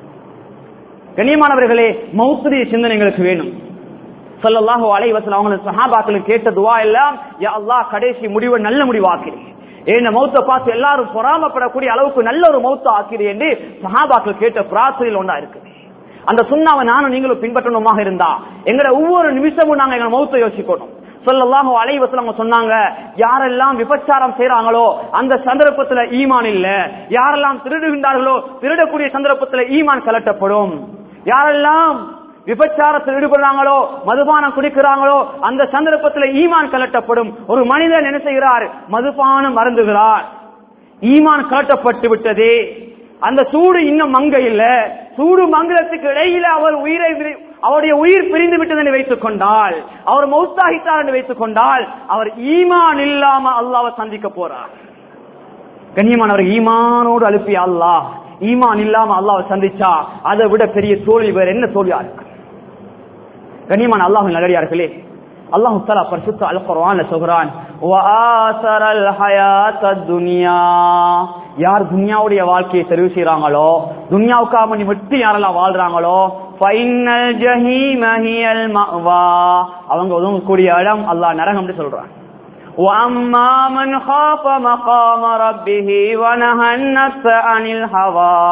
கண்ணியமானவர்களே மௌத்துடைய சிந்தனை எங்களுக்கு வேணும் ஸல்லல்லாஹு அலைஹி வஸல்லம் அவங்க சஹாபாக்களுக்கு கேட்ட துவா எல்லாம் யா அல்லாஹ் கடைசி முடிவை நல்ல முடிவாக்கிறேன் என்ன மௌத்த பார்த்து எல்லாரும் பொறாமப்படக்கூடிய அளவுக்கு நல்ல ஒரு மௌத்த ஆக்கிறேன் என்று சஹாபாக்கள் கேட்ட பிரார்த்தனையில் ஒன்றா இருக்குது அந்த சுண்ணாவை நானும் நீங்களும் பின்பற்றணுமாக இருந்தா எங்கட ஒவ்வொரு நிமிஷமும் நாங்க எங்க மௌத்த யோசிக்கணும் சொல்லல்லாஹு அலைஹி வஸல்லம் அவங்க சொன்னாங்க யாரெல்லாம் விபச்சாரம் செய்றாங்களோ அந்த சந்தர்ப்பத்துல ஈமான் இல்ல யாரெல்லாம் திருடுகின்றார்களோ திருடக்கூடிய சந்தர்ப்பத்துல ஈமான் கலட்டப்படும் யாரெல்லாம் விபச்சாரத்தில் ஈடுபடுறாங்களோ மதுபானம் குடிக்கிறாங்களோ அந்த சந்தர்ப்பத்தில் ஈமான் கலட்டப்படும் ஒரு மனிதன் என்ன செய்கிறார் மதுபானம் மருந்துகிறார் ஈமான் கலட்டப்பட்டு விட்டது அந்த சூடு இன்னும் மங்க இல்ல சூடு மங்களத்துக்கு இடையில அவர் உயிரை விரி- அவருடைய உயிர் பிரிந்து விட்டது என்று வைத்துக் கொண்டால் அவர் மௌத்தாகித்தார் என்று வைத்துக் கொண்டால் அவர் ஈமான் இல்லாம அல்லாவை சந்திக்க போறார் கண்ணியமானவர் ஈமானோடு அனுப்பிய அல்லாஹ் ஈமான் இல்லாம அல்லாஹ் சந்திச்சா அதை விட பெரிய தோல்வி வேற என்ன தோல்வியா இருக்கு கண்ணியமான அல்லாஹ் நல்லடியார்களே அல்லாஹ் தஆலா பரிசுத்த அல் குர்ஆன்ல சொல்றான் வஆசரல் ஹயாத்தத் துன்யா யார் துன்யாவுடைய வாழ்க்கையை தெரிவு செய்றாங்களோ துன்யாவுக்காக வேண்டி மட்டும் யாரெல்லாம் வாழ்றாங்களோ ஃபைனல் ஜஹீம ஹியல் மஅவா அவங்க ஒதுங்கக்கூடிய இடம் அல்லாஹ் நரகம்னு சொல்றான் وأما من خاف مقام ربه ونهى النفس عن الهوى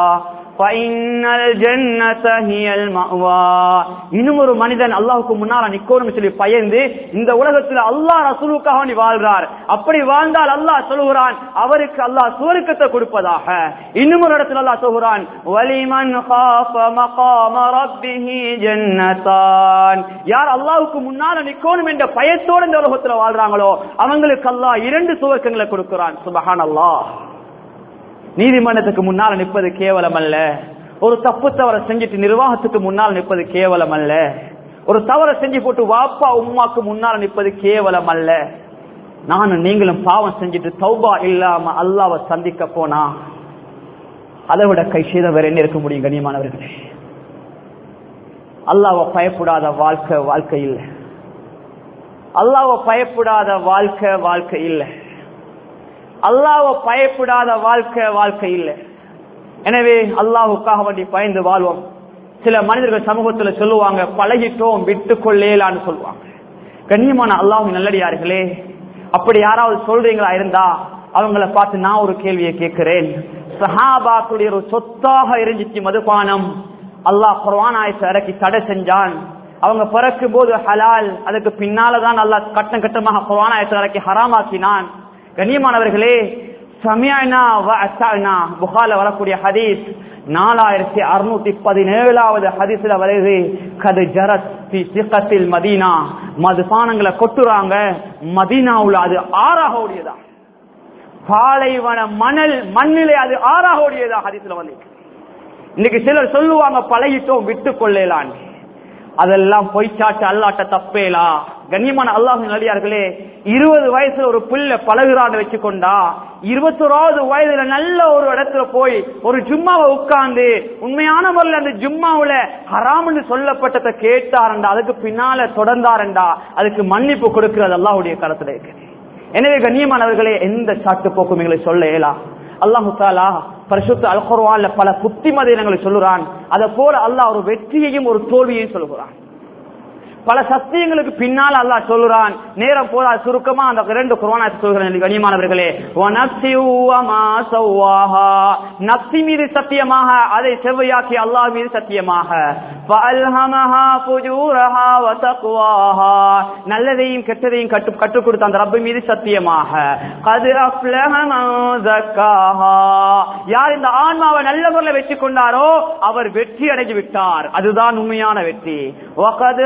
فإن الجنة هي المأوى இன்னும் ஒரு மனிதன் அல்லாஹ்வுக்கு முன்னால நிக்கணும் சொல்லி பயந்து இந்த உலகத்துல அல்லாஹ் ரசூலுக்காக வேண்டி வாழ்றார் அப்படி வாழ்ந்தால் அல்லாஹ் சொல்கிறான் அவருக்கு அல்லாஹ் சுவர்க்கத்தை கொடுப்பதாக இன்னும் ஒரு இடத்துல அல்லாஹ் சொல்கிறான் வலிமன் خاف مقام ربه جنتان யார் அல்லாஹ்வுக்கு முன்னால நிக்கணும் என்ற பயத்தோடு இந்த உலகத்துல வாழ்றாங்களோ அவங்களுக்கு அல்லாஹ் இரண்டு சுவர்க்கங்களை கொடுக்கிறான் சுபஹானல்லாஹ் நீதிமன்றத்துக்கு முன்னால் நிற்பது கேவலம் அல்ல ஒரு தப்பு தவறை செஞ்சுட்டு நிர்வாகத்துக்கு முன்னால் நிற்பது கேவலம் அல்ல ஒரு தவறை செஞ்சு போட்டு வாப்பா உம்மாக்கு முன்னால் நிற்பது கேவலம் அல்ல நானும் நீங்களும் பாவம் செஞ்சுட்டு தௌபா இல்லாம அல்லாவை சந்திக்க போனா அதை விட கை செய்த வேற என்ன இருக்க முடியும் கண்ணியமானவர்களே அல்லாவை பயப்படாத வாழ்க்கை வாழ்க்கை இல்லை அல்லாவை பயப்படாத வாழ்க்கை வாழ்க்கை இல்லை அல்லாவை பயப்படாத வாழ்க்கை வாழ்க்கை இல்லை எனவே அல்லாஹுக்காக வேண்டி பயந்து வாழ்வோம் சில மனிதர்கள் சமூகத்துல சொல்லுவாங்க பழகிட்டோம் விட்டு கொள்ளேலான்னு சொல்லுவாங்க கண்ணியமான அல்லாஹ் நல்லடியார்களே அப்படி யாராவது சொல்றீங்களா இருந்தா அவங்கள பார்த்து நான் ஒரு கேள்வியை கேட்கிறேன் சஹாபாக்குடைய ஒரு சொத்தாக இருந்துச்சு மதுபானம் அல்லாஹ் குர்ஆன் ஆயத்தை இறக்கி தடை செஞ்சான் அவங்க பிறக்கும் போது ஹலால் அதுக்கு பின்னாலதான் அல்லாஹ் கட்டம் கட்டமாக குர்ஆன் ஆயத்தை இறக்கி ஹராமாக்கினான் கண்ணியமானவர்களே சமியானா புகால வரக்கூடிய ஹதீஸ் நாலாயிரத்தி அறுநூத்தி பதினேழாவது ஹதீஸ்ல வருது கது ஜரத் ஃபி சிகத்தில் மதீனா மதுபானங்களை கொட்டுறாங்க மதீனாவுல அது ஆறாக ஓடியதா பாலைவன மணல் மண்ணிலே அது ஆறாக ஓடியதா ஹதீஸ்ல வந்து இன்னைக்கு சிலர் சொல்லுவாங்க பழகிட்டோம் விட்டு கொள்ளலான் அதெல்லாம் பொய்ச்சாட்டு அல்லாட்ட தப்பேலா கண்ணியமான அல்லாஹ் நடிகார்களே இருபது வயசுல ஒரு புள்ள பழகுறான்னு வச்சுக்கொண்டா இருபத்தோராவது வயதுல நல்ல ஒரு இடத்துல போய் ஒரு ஜும்மாவை உட்கார்ந்து உண்மையான முறையில் அந்த ஜும்மாவுல ஹராம்னு சொல்லப்பட்டதை கேட்டாரண்டா அதுக்கு பின்னால தொடர்ந்தாரண்டா அதுக்கு மன்னிப்பு கொடுக்கிறது அல்லாஹ்வுடைய கருத்துல இருக்கு எனவே கண்ணியமானவர்களே எந்த சாட்டு போக்கும் எங்களை சொல்ல இயலா அல்லாஹு தாலா பரிசுத்த அல் குர்ஆன்ல பல புத்திமதிகளை சொல்லுறான் அதை போல அல்லாஹ் ஒரு வெற்றியையும் ஒரு தோல்வியையும் சொல்லுகிறான் பல சத்தியங்களுக்கு பின்னால் அல்லாஹ் சொல்லுறான் நேரம் போதா சுருக்கமா அந்த இரண்டு குர்ஆனை சொல்கிறேன் கண்ணியமானவர்களே வனப்சி வமா சவ்வாஹா நப்சி மீது சத்தியமாக அதை செவ்வையாக்கி அல்லாஹ் மீது சத்தியமாக ஃபஅல்ஹமஹா ஃபுஜூரஹா வ தக்வாஹா நல்லதையும் கெட்டதையும் கட்டு கற்றுக் கொடுத்த அந்த ரப்பு மீது சத்தியமாக கது அஃப்லஹ மன் ஸக்காஹா யார் இந்த ஆன்மாவை நல்ல முறையில் வெற்றி கொண்டாரோ அவர் வெற்றி அடைந்து விட்டார் அதுதான் உண்மையான வெற்றி வகது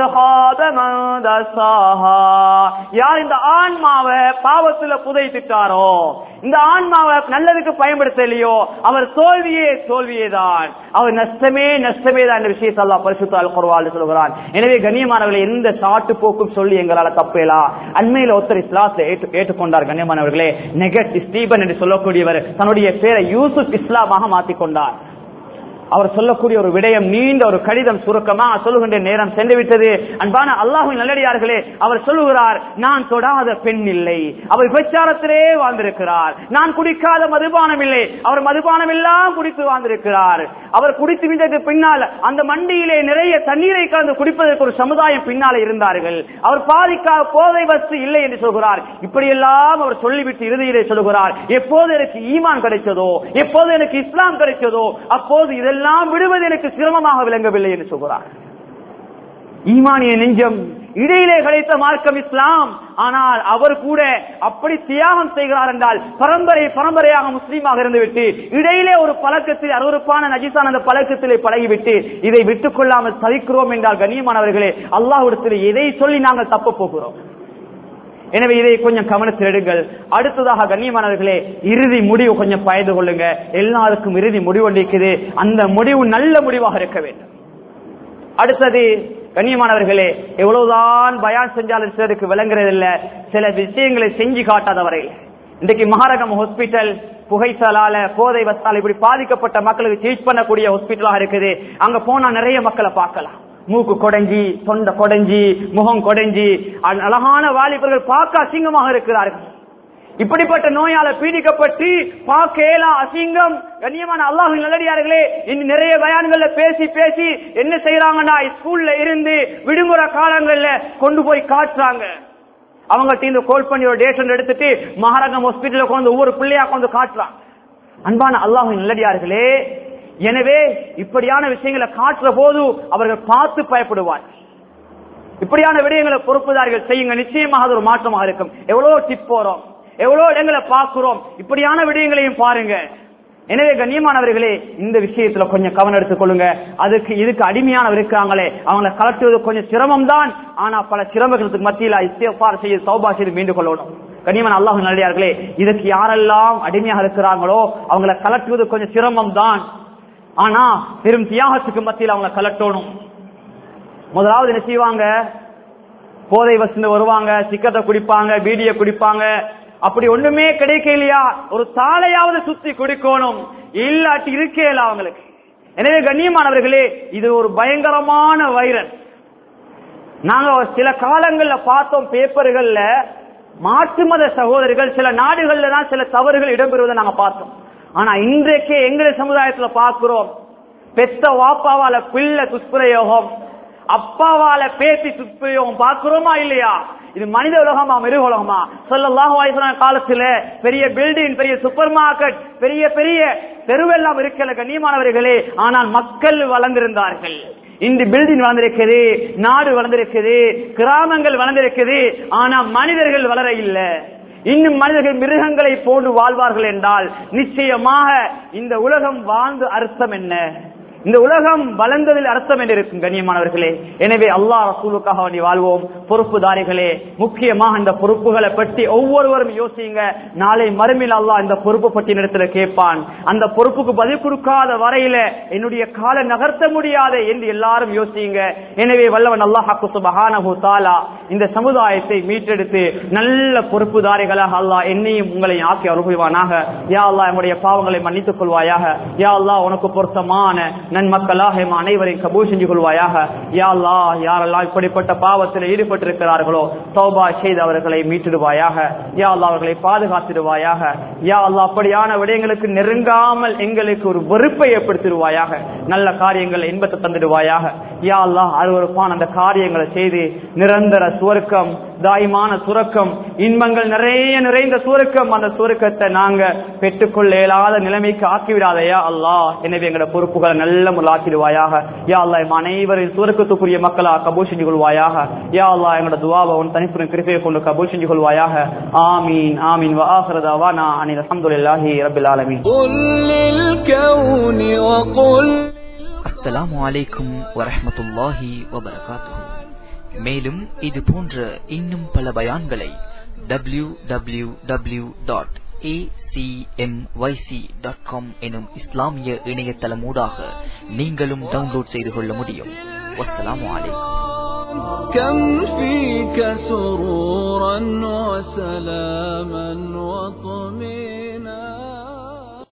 خاب من دساها யார் இந்த ஆன்மாவை பாவத்துல புதைத்துட்டாரோ இந்த ஆன்மாவை நல்லதுக்கு பயன்படுத்தலையோ அவர் தோல்வியே தோல்வியே தான் அவர் நஷ்டமே நஷ்டமே தான் என்ற விஷயத்தை அல்லாஹ் பரிசுத்த அல் குர்ஆனில் சொல்கிறான் எனவே கண்ணியமானவர்களை எந்த சாட்டு போக்கும் சொல்லி எங்களால தப்பேலா அண்மையில ஒருத்தர் இஸ்லாத்தை ஏற்று ஏற்றுக்கொண்டார் கண்ணியமானவர்களே நெகட் ஸ்டீபன் என்று சொல்லக்கூடியவர் தன்னுடைய பேரை யூசுப் இஸ்லாமாக மாற்றிக்கொண்டார் அவர் சொல்லக்கூடிய ஒரு விடயம் நீண்ட ஒரு கடிதம் சுருக்கமா சொல்லுகின்ற நேரம் சென்று விட்டது அன்பான அல்லாஹின் நல்லடியார்களே அவர் சொல்லுகிறார் நான் தொடாத பெண் இல்லை அவர் விபச்சாரத்திலே வாழ்ந்திருக்கிறார் நான் குடிக்காத மதுபானம் இல்லை அவர் மதுபானம் எல்லாம் குடித்து வாழ்ந்திருக்கிறார் அவர் குடித்து விட்டதுக்கு பின்னால் அந்த மண்டியிலே நிறைய தண்ணீரை கலந்து குடிப்பதற்கு ஒரு சமுதாயம் பின்னாலே இருந்தார்கள் அவர் பாதிக்கா போதை வஸ்து இல்லை என்று சொல்கிறார் இப்படியெல்லாம் அவர் சொல்லிவிட்டு இறுதியிலே சொல்லுகிறார் எப்போது எனக்கு ஈமான் கிடைத்ததோ எப்போது எனக்கு இஸ்லாம் கிடைத்ததோ அப்போது இதெல்லாம் விடுவது எனக்கு சிரமமாக விளங்கவில்லை என்று சொல்கிறார் ஈமானிய நெஞ்சம் இடையிலே கிடைத்த மார்க்கம் இஸ்லாம் ஆனால் அவர் கூட அப்படி தியாகம் செய்கிறார் என்றால் பரம்பரை பரம்பரையாக முஸ்லீமாக இருந்துவிட்டு இடையிலே ஒரு பழக்கத்தில் அருவருப்பான நஜிசான அந்த பழக்கத்திலே பழகிவிட்டு இதை விட்டுக் கொள்ளாமல் தவிக்கிறோம் என்றால் கண்ணியமானவர்களே அல்லாஹ்விடத்தில் எதை சொல்லி நாங்கள் தப்ப போகிறோம் எனவே இதை கொஞ்சம் கவனத்தில் எடுங்கள் அடுத்ததாக கண்ணியமானவர்களே இறுதி முடிவு கொஞ்சம் பயந்து கொள்ளுங்க எல்லாருக்கும் இறுதி முடிவு இருக்குது அந்த முடிவு நல்ல முடிவாக இருக்க வேண்டும் அடுத்தது கண்ணியமானவர்களே எவ்வளவுதான் பயான் செஞ்சாலும் சிலருக்கு விளங்குறதில்ல சில விஷயங்களை செஞ்சு காட்டாத வரையில் இன்றைக்கு மகாரகம் ஹாஸ்பிட்டல் புகைச்சலால போதை வத்தால் இப்படி பாதிக்கப்பட்ட மக்களுக்கு ட்ரீட் பண்ணக்கூடிய ஹாஸ்பிட்டலாக இருக்குது அங்க போனா நிறைய மக்களை பார்க்கலாம் மூக்கு கொடைஞ்சி தொண்டை கொடைஞ்சி முகம் கொடைஞ்சி அ- அழகான வாலிபர்கள் பார்க்க அசிங்கமாக இருக்கிறார்கள் இப்படிப்பட்ட நோயால பீடிக்கப்பட்டு பார்க்கலா அசிங்கம் கண்ணியமான அல்லாஹின் நல்லடியார்களே இன்னும் நிறைய பயான்கள்ல பேசி பேசி என்ன செய்யறாங்கன்னா ஸ்கூல்ல இருந்து விடுமுறை காலங்கள்ல கொண்டு போய் காட்டுறாங்க அவங்க இந்த கோல் பண்ணி ஒரு டேஷன் எடுத்துட்டு மகாராஜம் ஹாஸ்பிட்டல கொண்டு ஒவ்வொரு பிள்ளையா கொண்டு காட்டுறாங்க அன்பான அல்லாஹின் நல்லடியார்களே எனவே இப்படியான விஷயங்களை காட்டுற போது அவர்கள் பார்த்து பயப்படுவார் இப்படியான விடயங்களை பொறுப்புதார்கள் செய்யுங்க நிச்சயமாக அது ஒரு மாற்றமாக இருக்கும் எவ்வளவு டிப் போறோம் எவ்வளவு இடங்களை பார்க்கிறோம் இப்படியான விடயங்களையும் பாருங்க எனவே கண்ணியமானவர்களே இந்த விஷயத்துல கொஞ்சம் கவனம் எடுத்துக் கொள்ளுங்க அதுக்கு இதுக்கு அடிமையானவர் இருக்காங்களே அவங்களை கலட்டுவது கொஞ்சம் சிரமம் தான் ஆனா பல சிரமங்களுக்கு மத்தியில இஸ்திஃபார் செய்ய சௌபா செய்து மீண்டு கொள்ளணும் கண்ணியமான அல்லாஹ் நல்லடியார்களே இதுக்கு யாரெல்லாம் அடிமையாக இருக்கிறாங்களோ அவங்களை கலட்டுவது கொஞ்சம் சிரமம் தான் ஆனா பெரும் தியாகத்துக்கு மத்தியில் அவங்களை கலட்டணும் முதலாவது என்ன செய்வாங்க போதை வசந்து வருவாங்க சிக்கத்தை குடிப்பாங்க பீடிய குடிப்பாங்க அப்படி ஒண்ணுமே கிடைக்கலையா ஒரு தாளையாவது சுத்தி குடிக்கணும் இல்லாட்டி இருக்கேல அவங்களுக்கு எனவே கண்ணியமானவர்களே இது ஒரு பயங்கரமான வைரஸ் நாங்க சில காலங்கள்ல பார்த்தோம் பேப்பர்கள்ல மாற்று மத சகோதரர்கள் சில நாடுகள்ல தான் சில தவறுகள் இடம்பெறுவதை நாங்க பார்த்தோம் ஆனா இன்றைக்கே எங்களை சமுதாயத்துல பார்க்கிறோம் பெத்த வாப்பாவால பிள்ளை துஷ்பிரயோகம் அப்பாவால பேசி துஷ்பிரயோகம் பார்க்கிறோமா இல்லையா இது மனித உலகமா மிருக உலகமா சொல்லலாம் காலத்துல பெரிய பில்டிங் பெரிய சூப்பர் மார்க்கெட் பெரிய பெரிய தெருவெல்லாம் இருக்கல கண்ணியமானவர்களே ஆனால் மக்கள் வளர்ந்திருந்தார்கள் இந்த பில்டிங் வளர்ந்திருக்குது நாடு வளர்ந்திருக்குது கிராமங்கள் வளர்ந்திருக்குது ஆனா மனிதர்கள் வளர இல்லை இன்னும் மனிதர்கள் மிருகங்களை போன்று வாழ்வார்கள் என்றால் நிச்சயமாக இந்த உலகம் வாழ்ந்து அர்த்தம் என்ன இந்த உலகம் வளர்ந்ததில் அர்த்தம் என்று இருக்கும் கண்ணியமானவர்களே எனவே அல்லாஹ் ரசூலுக்காக வேண்டி வாழ்வோம் பொறுப்புதாரிகளே முக்கியமாக இந்த பொறுப்புகளை பற்றி ஒவ்வொருவரும் யோசிங்க நாளை மறுமையில் அல்லாஹ் இந்த பொறுப்பு பற்றி இடத்துல கேட்பான் அந்த பொறுப்புக்கு பதில் கொடுக்காத வரையில என்னுடைய கால நகர்த்த முடியாத என்று எல்லாரும் யோசிங்க எனவே வல்லவன் அல்லாஹாக்கு சுபஹானஹு தாலா இந்த சமுதாயத்தை மீட்டெடுத்து நல்ல பொறுப்புதாரிகளாக அல்லாஹ் என்னையும் உங்களை ஆக்கி அருள்வானாக யா அல்லாஹ் என்னுடைய பாவங்களை மன்னித்துக் கொள்வாயாக யா அல்லாஹ் உனக்கு பொருத்தமான நன்மக்களாக எம் அனைவரையும் கபூல் செஞ்சு கொள்வாயாக யா அல்லாஹ் யாரெல்லாம் இப்படிப்பட்ட பாவத்தில் ஈடுபட்டிருக்கிறார்களோ தௌபா செய்து அவர்களை மீட்டிடுவாயாக யா அல்லாஹ் அவர்களை பாதுகாத்திடுவாயாக யா அல்லாஹ் அப்படியான விடயங்களுக்கு நெருங்காமல் எங்களுக்கு ஒரு வெறுப்பை ஏற்படுத்திடுவாயாக நல்ல காரியங்களை இன்பத்தை தந்துடுவாயாக யா அல்லாஹ் அருவருப்பான அந்த காரியங்களை செய்து நிரந்தர சுவர்க்கம் தாய்மான சுரக்கம் இன்பங்கள் நிறைய நிறைந்த சுருக்கம் அந்த சுருக்கத்தை நாங்க பெற்றுக்கொள்ள இயலாத நிலைமைக்கு ஆக்கிவிடாதையா அல்லாஹ் எனவே எங்களோட பொறுப்புகளை நல்ல முலாக்கிடுவாயாக யா அல்லாஹ் எம் அனைவரின் சுருக்கத்துக்குரிய மக்களா கபூல் செஞ்சு கொள்வாயாக யா அல்லாஹ் எங்களோட துவாவை உன் தனிப்புரின் கிருப்பையை கொண்டு கபூல் செஞ்சு கொள்வாயாக ஆமீன் ஆமீன் வாஹரதாவா நான் அனில் அல்ஹம்துலில்லாஹி ரபில் ஆலமீன் قل للكون وقل அஸ்ஸலாமு அலைக்கும் வரஹ்மத்துல்லாஹி வபரகாத்துஹு மேலும் இது போன்ற இன்னும் பல பயான்களை டபிள்யூ டபிள்யூ டபிள்யூ டாட் எனும் இஸ்லாமிய இணையதளமூடாக நீங்களும் டவுன்லோட் செய்து கொள்ள முடியும் வஸ்ஸலாமு அலைக்கும் كم فيك سرورا وسلاما وطمئنا